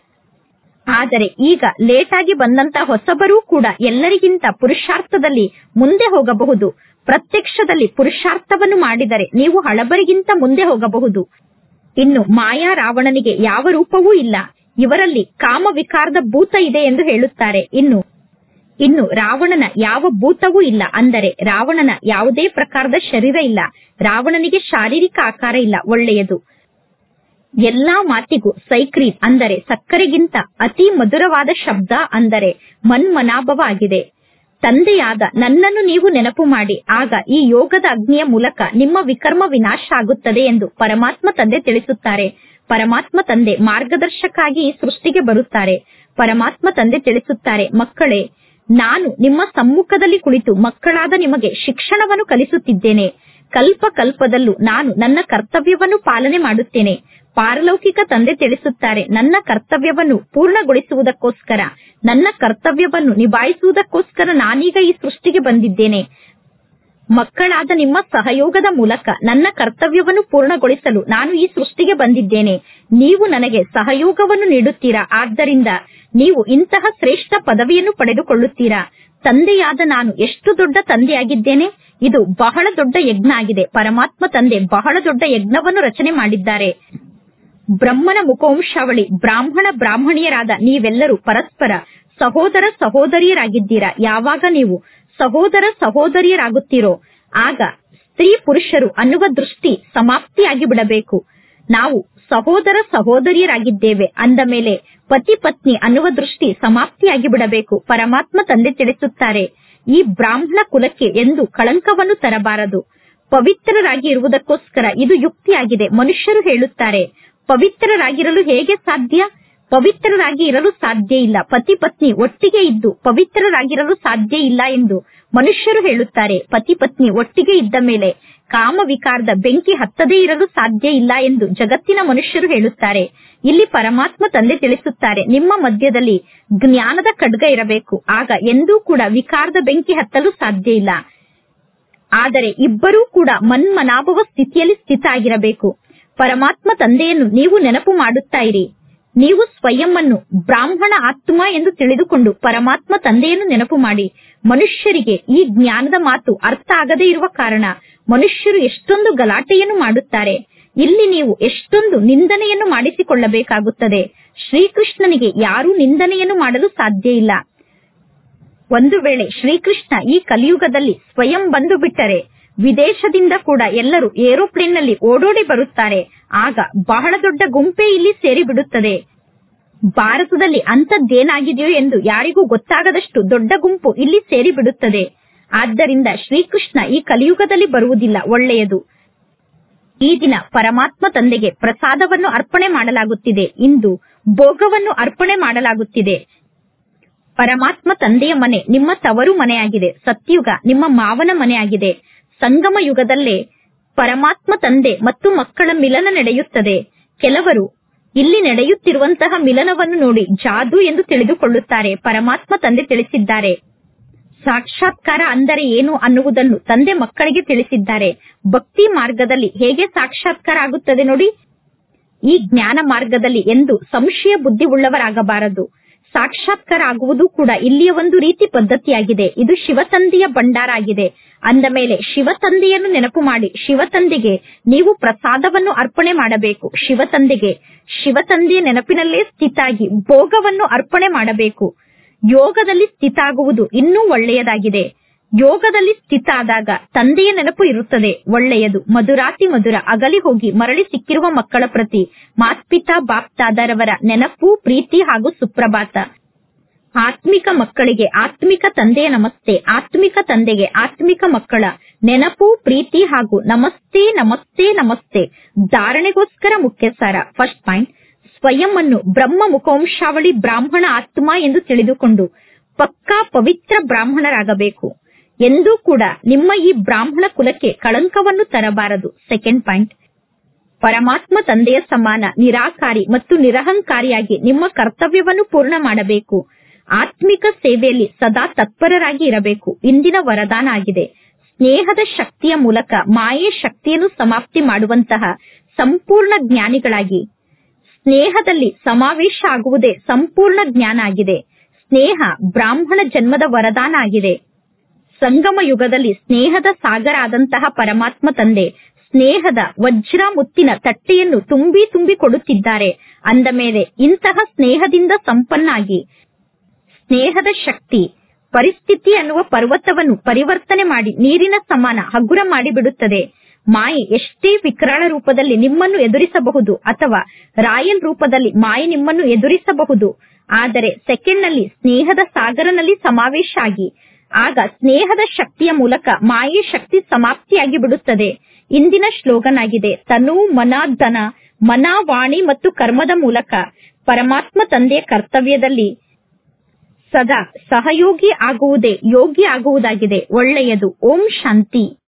ಆದರೆ ಈಗ ಲೇಟ್ ಆಗಿ ಬಂದಂತ ಹೊಸಬರೂ ಕೂಡ ಎಲ್ಲರಿಗಿಂತ ಪುರುಷಾರ್ಥದಲ್ಲಿ ಮುಂದೆ ಹೋಗಬಹುದು ಪ್ರತ್ಯಕ್ಷದಲ್ಲಿ ಪುರುಷಾರ್ಥವನ್ನು ಮಾಡಿದರೆ ನೀವು ಹಳಬರಿಗಿಂತ ಮುಂದೆ ಹೋಗಬಹುದು ಇನ್ನು ಮಾಯಾ ರಾವಣನಿಗೆ ಯಾವ ರೂಪವೂ ಇಲ್ಲ ಇವರಲ್ಲಿ ಕಾಮ ವಿಕಾರದ ಭೂತ ಇದೆ ಎಂದು ಹೇಳುತ್ತಾರೆ ಇನ್ನು ಇನ್ನು ರಾವಣನ ಯಾವ ಭೂತವೂ ಇಲ್ಲ ಅಂದರೆ ರಾವಣನ ಯಾವುದೇ ಪ್ರಕಾರದ ಶರೀರ ಇಲ್ಲ ರಾವಣನಿಗೆ ಶಾರೀರಿಕ ಆಕಾರ ಇಲ್ಲ ಒಳ್ಳೆಯದು ಎಲ್ಲಾ ಮಾತಿಗೂ ಸೈಕ್ರೀನ್ ಅಂದರೆ ಸಕ್ಕರೆಗಿಂತ ಅತಿ ಮಧುರವಾದ ಶಬ್ದ ಅಂದರೆ ಮನ್ಮನಾಭವ ಆಗಿದೆ ತಂದೆಯಾದ ನನ್ನನ್ನು ನೀವು ನೆನಪು ಮಾಡಿ ಆಗ ಈ ಯೋಗದ ಅಗ್ನಿಯ ಮೂಲಕ ನಿಮ್ಮ ವಿಕರ್ಮ ವಿನಾಶ ಆಗುತ್ತದೆ ಎಂದು ಪರಮಾತ್ಮ ತಂದೆ ತಿಳಿಸುತ್ತಾರೆ ಪರಮಾತ್ಮ ತಂದೆ ಮಾರ್ಗದರ್ಶಕಾಗಿ ಈ ಸೃಷ್ಟಿಗೆ ಬರುತ್ತಾರೆ ಪರಮಾತ್ಮ ತಂದೆ ತಿಳಿಸುತ್ತಾರೆ ಮಕ್ಕಳೇ ನಾನು ನಿಮ್ಮ ಸಮ್ಮುಖದಲ್ಲಿ ಕುಳಿತು ಮಕ್ಕಳಾದ ನಿಮಗೆ ಶಿಕ್ಷಣವನ್ನು ಕಲಿಸುತ್ತಿದ್ದೇನೆ ಕಲ್ಪ ಕಲ್ಪದಲ್ಲೂ ನಾನು ನನ್ನ ಕರ್ತವ್ಯವನ್ನು ಪಾಲನೆ ಮಾಡುತ್ತೇನೆ ಪಾರಲೌಕಿಕ ತಂದೆ ತಿಳಿಸುತ್ತಾರೆ ನನ್ನ ಕರ್ತವ್ಯವನ್ನು ಪೂರ್ಣಗೊಳಿಸುವುದಕ್ಕೋಸ್ಕರ ನನ್ನ ಕರ್ತವ್ಯವನ್ನು ನಿಭಾಯಿಸುವುದಕ್ಕೋಸ್ಕರ ನಾನೀಗ ಈ ಸೃಷ್ಟಿಗೆ ಬಂದಿದ್ದೇನೆ ಮಕ್ಕಳಾದ ನಿಮ್ಮ ಸಹಯೋಗದ ಮೂಲಕ ನನ್ನ ಕರ್ತವ್ಯವನ್ನು ಪೂರ್ಣಗೊಳಿಸಲು ನಾನು ಈ ಸೃಷ್ಟಿಗೆ ಬಂದಿದ್ದೇನೆ ನೀವು ನನಗೆ ಸಹಯೋಗವನ್ನು ನೀಡುತ್ತೀರಾ ಆದ್ದರಿಂದ ನೀವು ಇಂತಹ ಶ್ರೇಷ್ಠ ಪದವಿಯನ್ನು ಪಡೆದುಕೊಳ್ಳುತ್ತೀರಾ ತಂದೆಯಾದ ನಾನು ಎಷ್ಟು ದೊಡ್ಡ ತಂದೆಯಾಗಿದ್ದೇನೆ ಇದು ಬಹಳ ದೊಡ್ಡ ಯಜ್ಞ ಆಗಿದೆ ಪರಮಾತ್ಮ ತಂದೆ ಬಹಳ ದೊಡ್ಡ ಯಜ್ಞವನ್ನು ರಚನೆ ಮಾಡಿದ್ದಾರೆ ಬ್ರಹ್ಮನ ಮುಖವಂಶಾವಳಿ ಬ್ರಾಹ್ಮಣ ಬ್ರಾಹ್ಮಣಿಯರಾದ ನೀವೆಲ್ಲರೂ ಪರಸ್ಪರ ಸಹೋದರ ಸಹೋದರಿಯರಾಗಿದ್ದೀರಾ ಯಾವಾಗ ನೀವು ಸಹೋದರ ಸಹೋದರಿಯರಾಗುತ್ತೀರೋ ಆಗ ಸ್ತ್ರೀ ಪುರುಷರು ಅನ್ನುವ ದೃಷ್ಟಿ ಸಮಾಪ್ತಿಯಾಗಿ ಬಿಡಬೇಕು ನಾವು ಸಹೋದರ ಸಹೋದರಿಯರಾಗಿದ್ದೇವೆ ಅಂದ ಮೇಲೆ ಪತಿ ಪತ್ನಿ ಅನ್ನುವ ದೃಷ್ಟಿ ಸಮಾಪ್ತಿಯಾಗಿ ಬಿಡಬೇಕು ಪರಮಾತ್ಮ ತಂದೆ ತಿಳಿಸುತ್ತಾರೆ ಈ ಬ್ರಾಹ್ಮಣ ಕುಲಕ್ಕೆ ಎಂದು ಕಳಂಕವನ್ನು ತರಬಾರದು ಪವಿತ್ರರಾಗಿ ಇರುವುದಕ್ಕೋಸ್ಕರ ಇದು ಯುಕ್ತಿಯಾಗಿದೆ ಮನುಷ್ಯರು ಹೇಳುತ್ತಾರೆ ಪವಿತ್ರರಾಗಿರಲು ಹೇಗೆ ಸಾಧ್ಯ ಪವಿತ್ರರಾಗಿ ಇರಲು ಸಾಧ್ಯ ಇಲ್ಲ ಪತಿ ಪತ್ನಿ ಒಟ್ಟಿಗೆ ಇದ್ದು ಪವಿತ್ರರಾಗಿರಲು ಸಾಧ್ಯ ಇಲ್ಲ ಎಂದು ಮನುಷ್ಯರು ಹೇಳುತ್ತಾರೆ ಪತಿ ಪತ್ನಿ ಒಟ್ಟಿಗೆ ಇದ್ದ ಮೇಲೆ ಕಾಮ ವಿಕಾರದ ಬೆಂಕಿ ಹತ್ತದೇ ಇರಲು ಸಾಧ್ಯ ಇಲ್ಲ ಎಂದು ಜಗತ್ತಿನ ಮನುಷ್ಯರು ಹೇಳುತ್ತಾರೆ ಇಲ್ಲಿ ಪರಮಾತ್ಮ ತಂದೆ ತಿಳಿಸುತ್ತಾರೆ ನಿಮ್ಮ ಮಧ್ಯದಲ್ಲಿ ಜ್ಞಾನದ ಖಡ್ಗ ಇರಬೇಕು ಆಗ ಎಂದೂ ಕೂಡ ವಿಕಾರದ ಬೆಂಕಿ ಹತ್ತಲು ಸಾಧ್ಯ ಇಲ್ಲ ಆದರೆ ಇಬ್ಬರೂ ಕೂಡ ಮನ್ಮನಾಭವ ಸ್ಥಿತಿಯಲ್ಲಿ ಸ್ಥಿತ ಆಗಿರಬೇಕು ಪರಮಾತ್ಮ ತಂದೆಯನ್ನು ನೀವು ನೆನಪು ಮಾಡುತ್ತಾ ಇರಿ ನೀವು ಸ್ವಯಂ ಅನ್ನು ಬ್ರಾಹ್ಮಣ ಆತ್ಮ ಎಂದು ತಿಳಿದುಕೊಂಡು ಪರಮಾತ್ಮ ತಂದೆಯನ್ನು ನೆನಪು ಮಾಡಿ ಮನುಷ್ಯರಿಗೆ ಈ ಜ್ಞಾನದ ಮಾತು ಅರ್ಥ ಆಗದೇ ಇರುವ ಕಾರಣ ಮನುಷ್ಯರು ಎಷ್ಟೊಂದು ಗಲಾಟೆಯನ್ನು ಮಾಡುತ್ತಾರೆ ಇಲ್ಲಿ ನೀವು ಎಷ್ಟೊಂದು ನಿಂದನೆಯನ್ನು ಮಾಡಿಸಿಕೊಳ್ಳಬೇಕಾಗುತ್ತದೆ ಶ್ರೀಕೃಷ್ಣನಿಗೆ ಯಾರೂ ನಿಂದನೆಯನ್ನು ಮಾಡಲು ಸಾಧ್ಯ ಇಲ್ಲ ಒಂದು ವೇಳೆ ಶ್ರೀಕೃಷ್ಣ ಈ ಕಲಿಯುಗದಲ್ಲಿ ಸ್ವಯಂ ಬಂದು ಬಿಟ್ಟರೆ ವಿದೇಶದಿಂದ ಕೂಡ ಎಲ್ಲರೂ ಏರೋಪ್ಲೇನ್ ನಲ್ಲಿ ಓಡೋಡಿ ಬರುತ್ತಾರೆ ಆಗ ಬಹಳ ದೊಡ್ಡ ಗುಂಪೇ ಇಲ್ಲಿ ಸೇರಿ ಬಿಡುತ್ತದೆ ಭಾರತದಲ್ಲಿ ಅಂಥದ್ದೇನಾಗಿದೆಯೋ ಎಂದು ಯಾರಿಗೂ ಗೊತ್ತಾಗದಷ್ಟು ದೊಡ್ಡ ಗುಂಪು ಇಲ್ಲಿ ಸೇರಿ ಬಿಡುತ್ತದೆ ಆದ್ದರಿಂದ ಶ್ರೀಕೃಷ್ಣ ಈ ಕಲಿಯುಗದಲ್ಲಿ ಬರುವುದಿಲ್ಲ ಒಳ್ಳೆಯದು ಈ ದಿನ ಪರಮಾತ್ಮ ತಂದೆಗೆ ಪ್ರಸಾದವನ್ನು ಅರ್ಪಣೆ ಮಾಡಲಾಗುತ್ತಿದೆ ಇಂದು ಭೋಗವನ್ನು ಅರ್ಪಣೆ ಮಾಡಲಾಗುತ್ತಿದೆ ಪರಮಾತ್ಮ ತಂದೆಯ ಮನೆ ನಿಮ್ಮ ತವರು ಮನೆಯಾಗಿದೆ ಸತ್ಯುಗ ನಿಮ್ಮ ಮಾವನ ಮನೆಯಾಗಿದೆ ಸಂಗಮ ಯುಗದಲ್ಲೇ ಪರಮಾತ್ಮ ತಂದೆ ಮತ್ತು ಮಕ್ಕಳ ಮಿಲನ ನಡೆಯುತ್ತದೆ ಕೆಲವರು ಇಲ್ಲಿ ನಡೆಯುತ್ತಿರುವಂತಹ ಮಿಲನವನ್ನು ನೋಡಿ ಜಾದು ಎಂದು ತಿಳಿದುಕೊಳ್ಳುತ್ತಾರೆ ಪರಮಾತ್ಮ ತಂದೆ ತಿಳಿಸಿದ್ದಾರೆ ಸಾಕ್ಷಾತ್ಕಾರ ಅಂದರೆ ಏನು ಅನ್ನುವುದನ್ನು ತಂದೆ ಮಕ್ಕಳಿಗೆ ತಿಳಿಸಿದ್ದಾರೆ ಭಕ್ತಿ ಮಾರ್ಗದಲ್ಲಿ ಹೇಗೆ ಸಾಕ್ಷಾತ್ಕಾರ ಆಗುತ್ತದೆ ನೋಡಿ ಈ ಜ್ಞಾನ ಮಾರ್ಗದಲ್ಲಿ ಎಂದು ಸಂಶಯ ಬುದ್ಧಿ ಉಳ್ಳವರಾಗಬಾರದು ಸಾಕ್ಷಾತ್ಕಾರ ಆಗುವುದು ಕೂಡ ಇಲ್ಲಿಯ ಒಂದು ರೀತಿ ಪದ್ಧತಿಯಾಗಿದೆ ಇದು ಶಿವತಂದೆಯ ಭಂಡಾರ ಆಗಿದೆ ಅಂದ ಮೇಲೆ ಶಿವತಂದೆಯನ್ನು ನೆನಪು ಮಾಡಿ ಶಿವತಂದೆಗೆ ನೀವು ಪ್ರಸಾದವನ್ನು ಅರ್ಪಣೆ ಮಾಡಬೇಕು ಶಿವತಂದೆಗೆ ಶಿವತಂದೆಯ ನೆನಪಿನಲ್ಲೇ ಸ್ಥಿತಾಗಿ ಭೋಗವನ್ನು ಅರ್ಪಣೆ ಮಾಡಬೇಕು ಯೋಗದಲ್ಲಿ ಸ್ಥಿತ ಆಗುವುದು ಇನ್ನೂ ಒಳ್ಳೆಯದಾಗಿದೆ ಯೋಗದಲ್ಲಿ ಸ್ಥಿತ ಆದಾಗ ತಂದೆಯ ನೆನಪು ಇರುತ್ತದೆ ಒಳ್ಳೆಯದು ಮಧುರಾತಿ ಮಧುರ ಅಗಲಿ ಹೋಗಿ ಮರಳಿ ಸಿಕ್ಕಿರುವ ಮಕ್ಕಳ ಪ್ರತಿ ಮಾತ್ಪಿತಾ ಬಾಪ್ತಾದರವರ ನೆನಪು ಪ್ರೀತಿ ಹಾಗೂ ಸುಪ್ರಭಾತ ಆತ್ಮಿಕ ಮಕ್ಕಳಿಗೆ ಆತ್ಮಿಕ ತಂದೆಯ ನಮಸ್ತೆ ಆತ್ಮಿಕ ತಂದೆಗೆ ಆತ್ಮಿಕ ಮಕ್ಕಳ ನೆನಪು ಪ್ರೀತಿ ಹಾಗೂ ನಮಸ್ತೆ ನಮಸ್ತೆ ನಮಸ್ತೆ ಧಾರಣೆಗೋಸ್ಕರ ಮುಖ್ಯ ಸಾರ ಫಸ್ಟ್ ಪಾಯಿಂಟ್ ಸ್ವಯಂ ಅನ್ನು ಬ್ರಹ್ಮ ಮುಖವಂಶಾವಳಿ ಬ್ರಾಹ್ಮಣ ಆತ್ಮ ಎಂದು ತಿಳಿದುಕೊಂಡು ಪಕ್ಕಾ ಪವಿತ್ರ ಬ್ರಾಹ್ಮಣರಾಗಬೇಕು ಎಂದೂ ಕೂಡ ನಿಮ್ಮ ಈ ಬ್ರಾಹ್ಮಣ ಕುಲಕ್ಕೆ ಕಳಂಕವನ್ನು ತರಬಾರದು ಸೆಕೆಂಡ್ ಪಾಯಿಂಟ್ ಪರಮಾತ್ಮ ತಂದೆಯ ಸಮಾನ ನಿರಾಕಾರಿ ಮತ್ತು ನಿರಹಂಕಾರಿಯಾಗಿ ನಿಮ್ಮ ಕರ್ತವ್ಯವನ್ನು ಪೂರ್ಣ ಮಾಡಬೇಕು ಆತ್ಮಿಕ ಸೇವೆಯಲ್ಲಿ ಸದಾ ತತ್ಪರರಾಗಿ ಇರಬೇಕು ಇಂದಿನ ವರದಾನ ಆಗಿದೆ ಸ್ನೇಹದ ಶಕ್ತಿಯ ಮೂಲಕ ಮಾಯೆ ಶಕ್ತಿಯನ್ನು ಸಮಾಪ್ತಿ ಮಾಡುವಂತಹ ಸಂಪೂರ್ಣ ಜ್ಞಾನಿಗಳಾಗಿ ಸ್ನೇಹದಲ್ಲಿ ಸಮಾವೇಶ ಆಗುವುದೇ ಸಂಪೂರ್ಣ ಜ್ಞಾನ ಆಗಿದೆ ಸ್ನೇಹ ಬ್ರಾಹ್ಮಣ ಜನ್ಮದ ವರದಾನ ಆಗಿದೆ ಸಂಗಮ ಯುಗದಲ್ಲಿ ಸ್ನೇಹದ ಸಾಗರ ಆದಂತಹ ಪರಮಾತ್ಮ ತಂದೆ ಸ್ನೇಹದ ವಜ್ರ ಮುತ್ತಿನ ತಟ್ಟೆಯನ್ನು ತುಂಬಿ ತುಂಬಿ ಕೊಡುತ್ತಿದ್ದಾರೆ ಅಂದ ಮೇಲೆ ಇಂತಹ ಸ್ನೇಹದಿಂದ ಸಂಪನ್ನಾಗಿ ಸ್ನೇಹದ ಶಕ್ತಿ ಪರಿಸ್ಥಿತಿ ಅನ್ನುವ ಪರ್ವತವನ್ನು ಪರಿವರ್ತನೆ ಮಾಡಿ ನೀರಿನ ಸಮಾನ ಹಗುರ ಮಾಡಿಬಿಡುತ್ತದೆ ಮಾಯೆ ಎಷ್ಟೇ ವಿಕರಾಳ ರೂಪದಲ್ಲಿ ನಿಮ್ಮನ್ನು ಎದುರಿಸಬಹುದು ಅಥವಾ ರಾಯಲ್ ರೂಪದಲ್ಲಿ ಮಾಯೆ ನಿಮ್ಮನ್ನು ಎದುರಿಸಬಹುದು ಆದರೆ ಸೆಕೆಂಡ್ ನಲ್ಲಿ ಸ್ನೇಹದ ಸಾಗರನಲ್ಲಿ ಸಮಾವೇಶ ಆಗಿ ಆಗ ಸ್ನೇಹದ ಶಕ್ತಿಯ ಮೂಲಕ ಮಾಯೆ ಶಕ್ತಿ ಸಮಾಪ್ತಿಯಾಗಿ ಬಿಡುತ್ತದೆ ಇಂದಿನ ಶ್ಲೋಗನ್ ಆಗಿದೆ ತನು ಮನ ಧನ ಮನ ವಾಣಿ ಮತ್ತು ಕರ್ಮದ ಮೂಲಕ ಪರಮಾತ್ಮ ತಂದೆಯ ಕರ್ತವ್ಯದಲ್ಲಿ ಸದಾ ಸಹಯೋಗಿ ಆಗುವುದೇ ಯೋಗಿ ಆಗುವುದಾಗಿದೆ ಒಳ್ಳೆಯದು ಓಂ ಶಾಂತಿ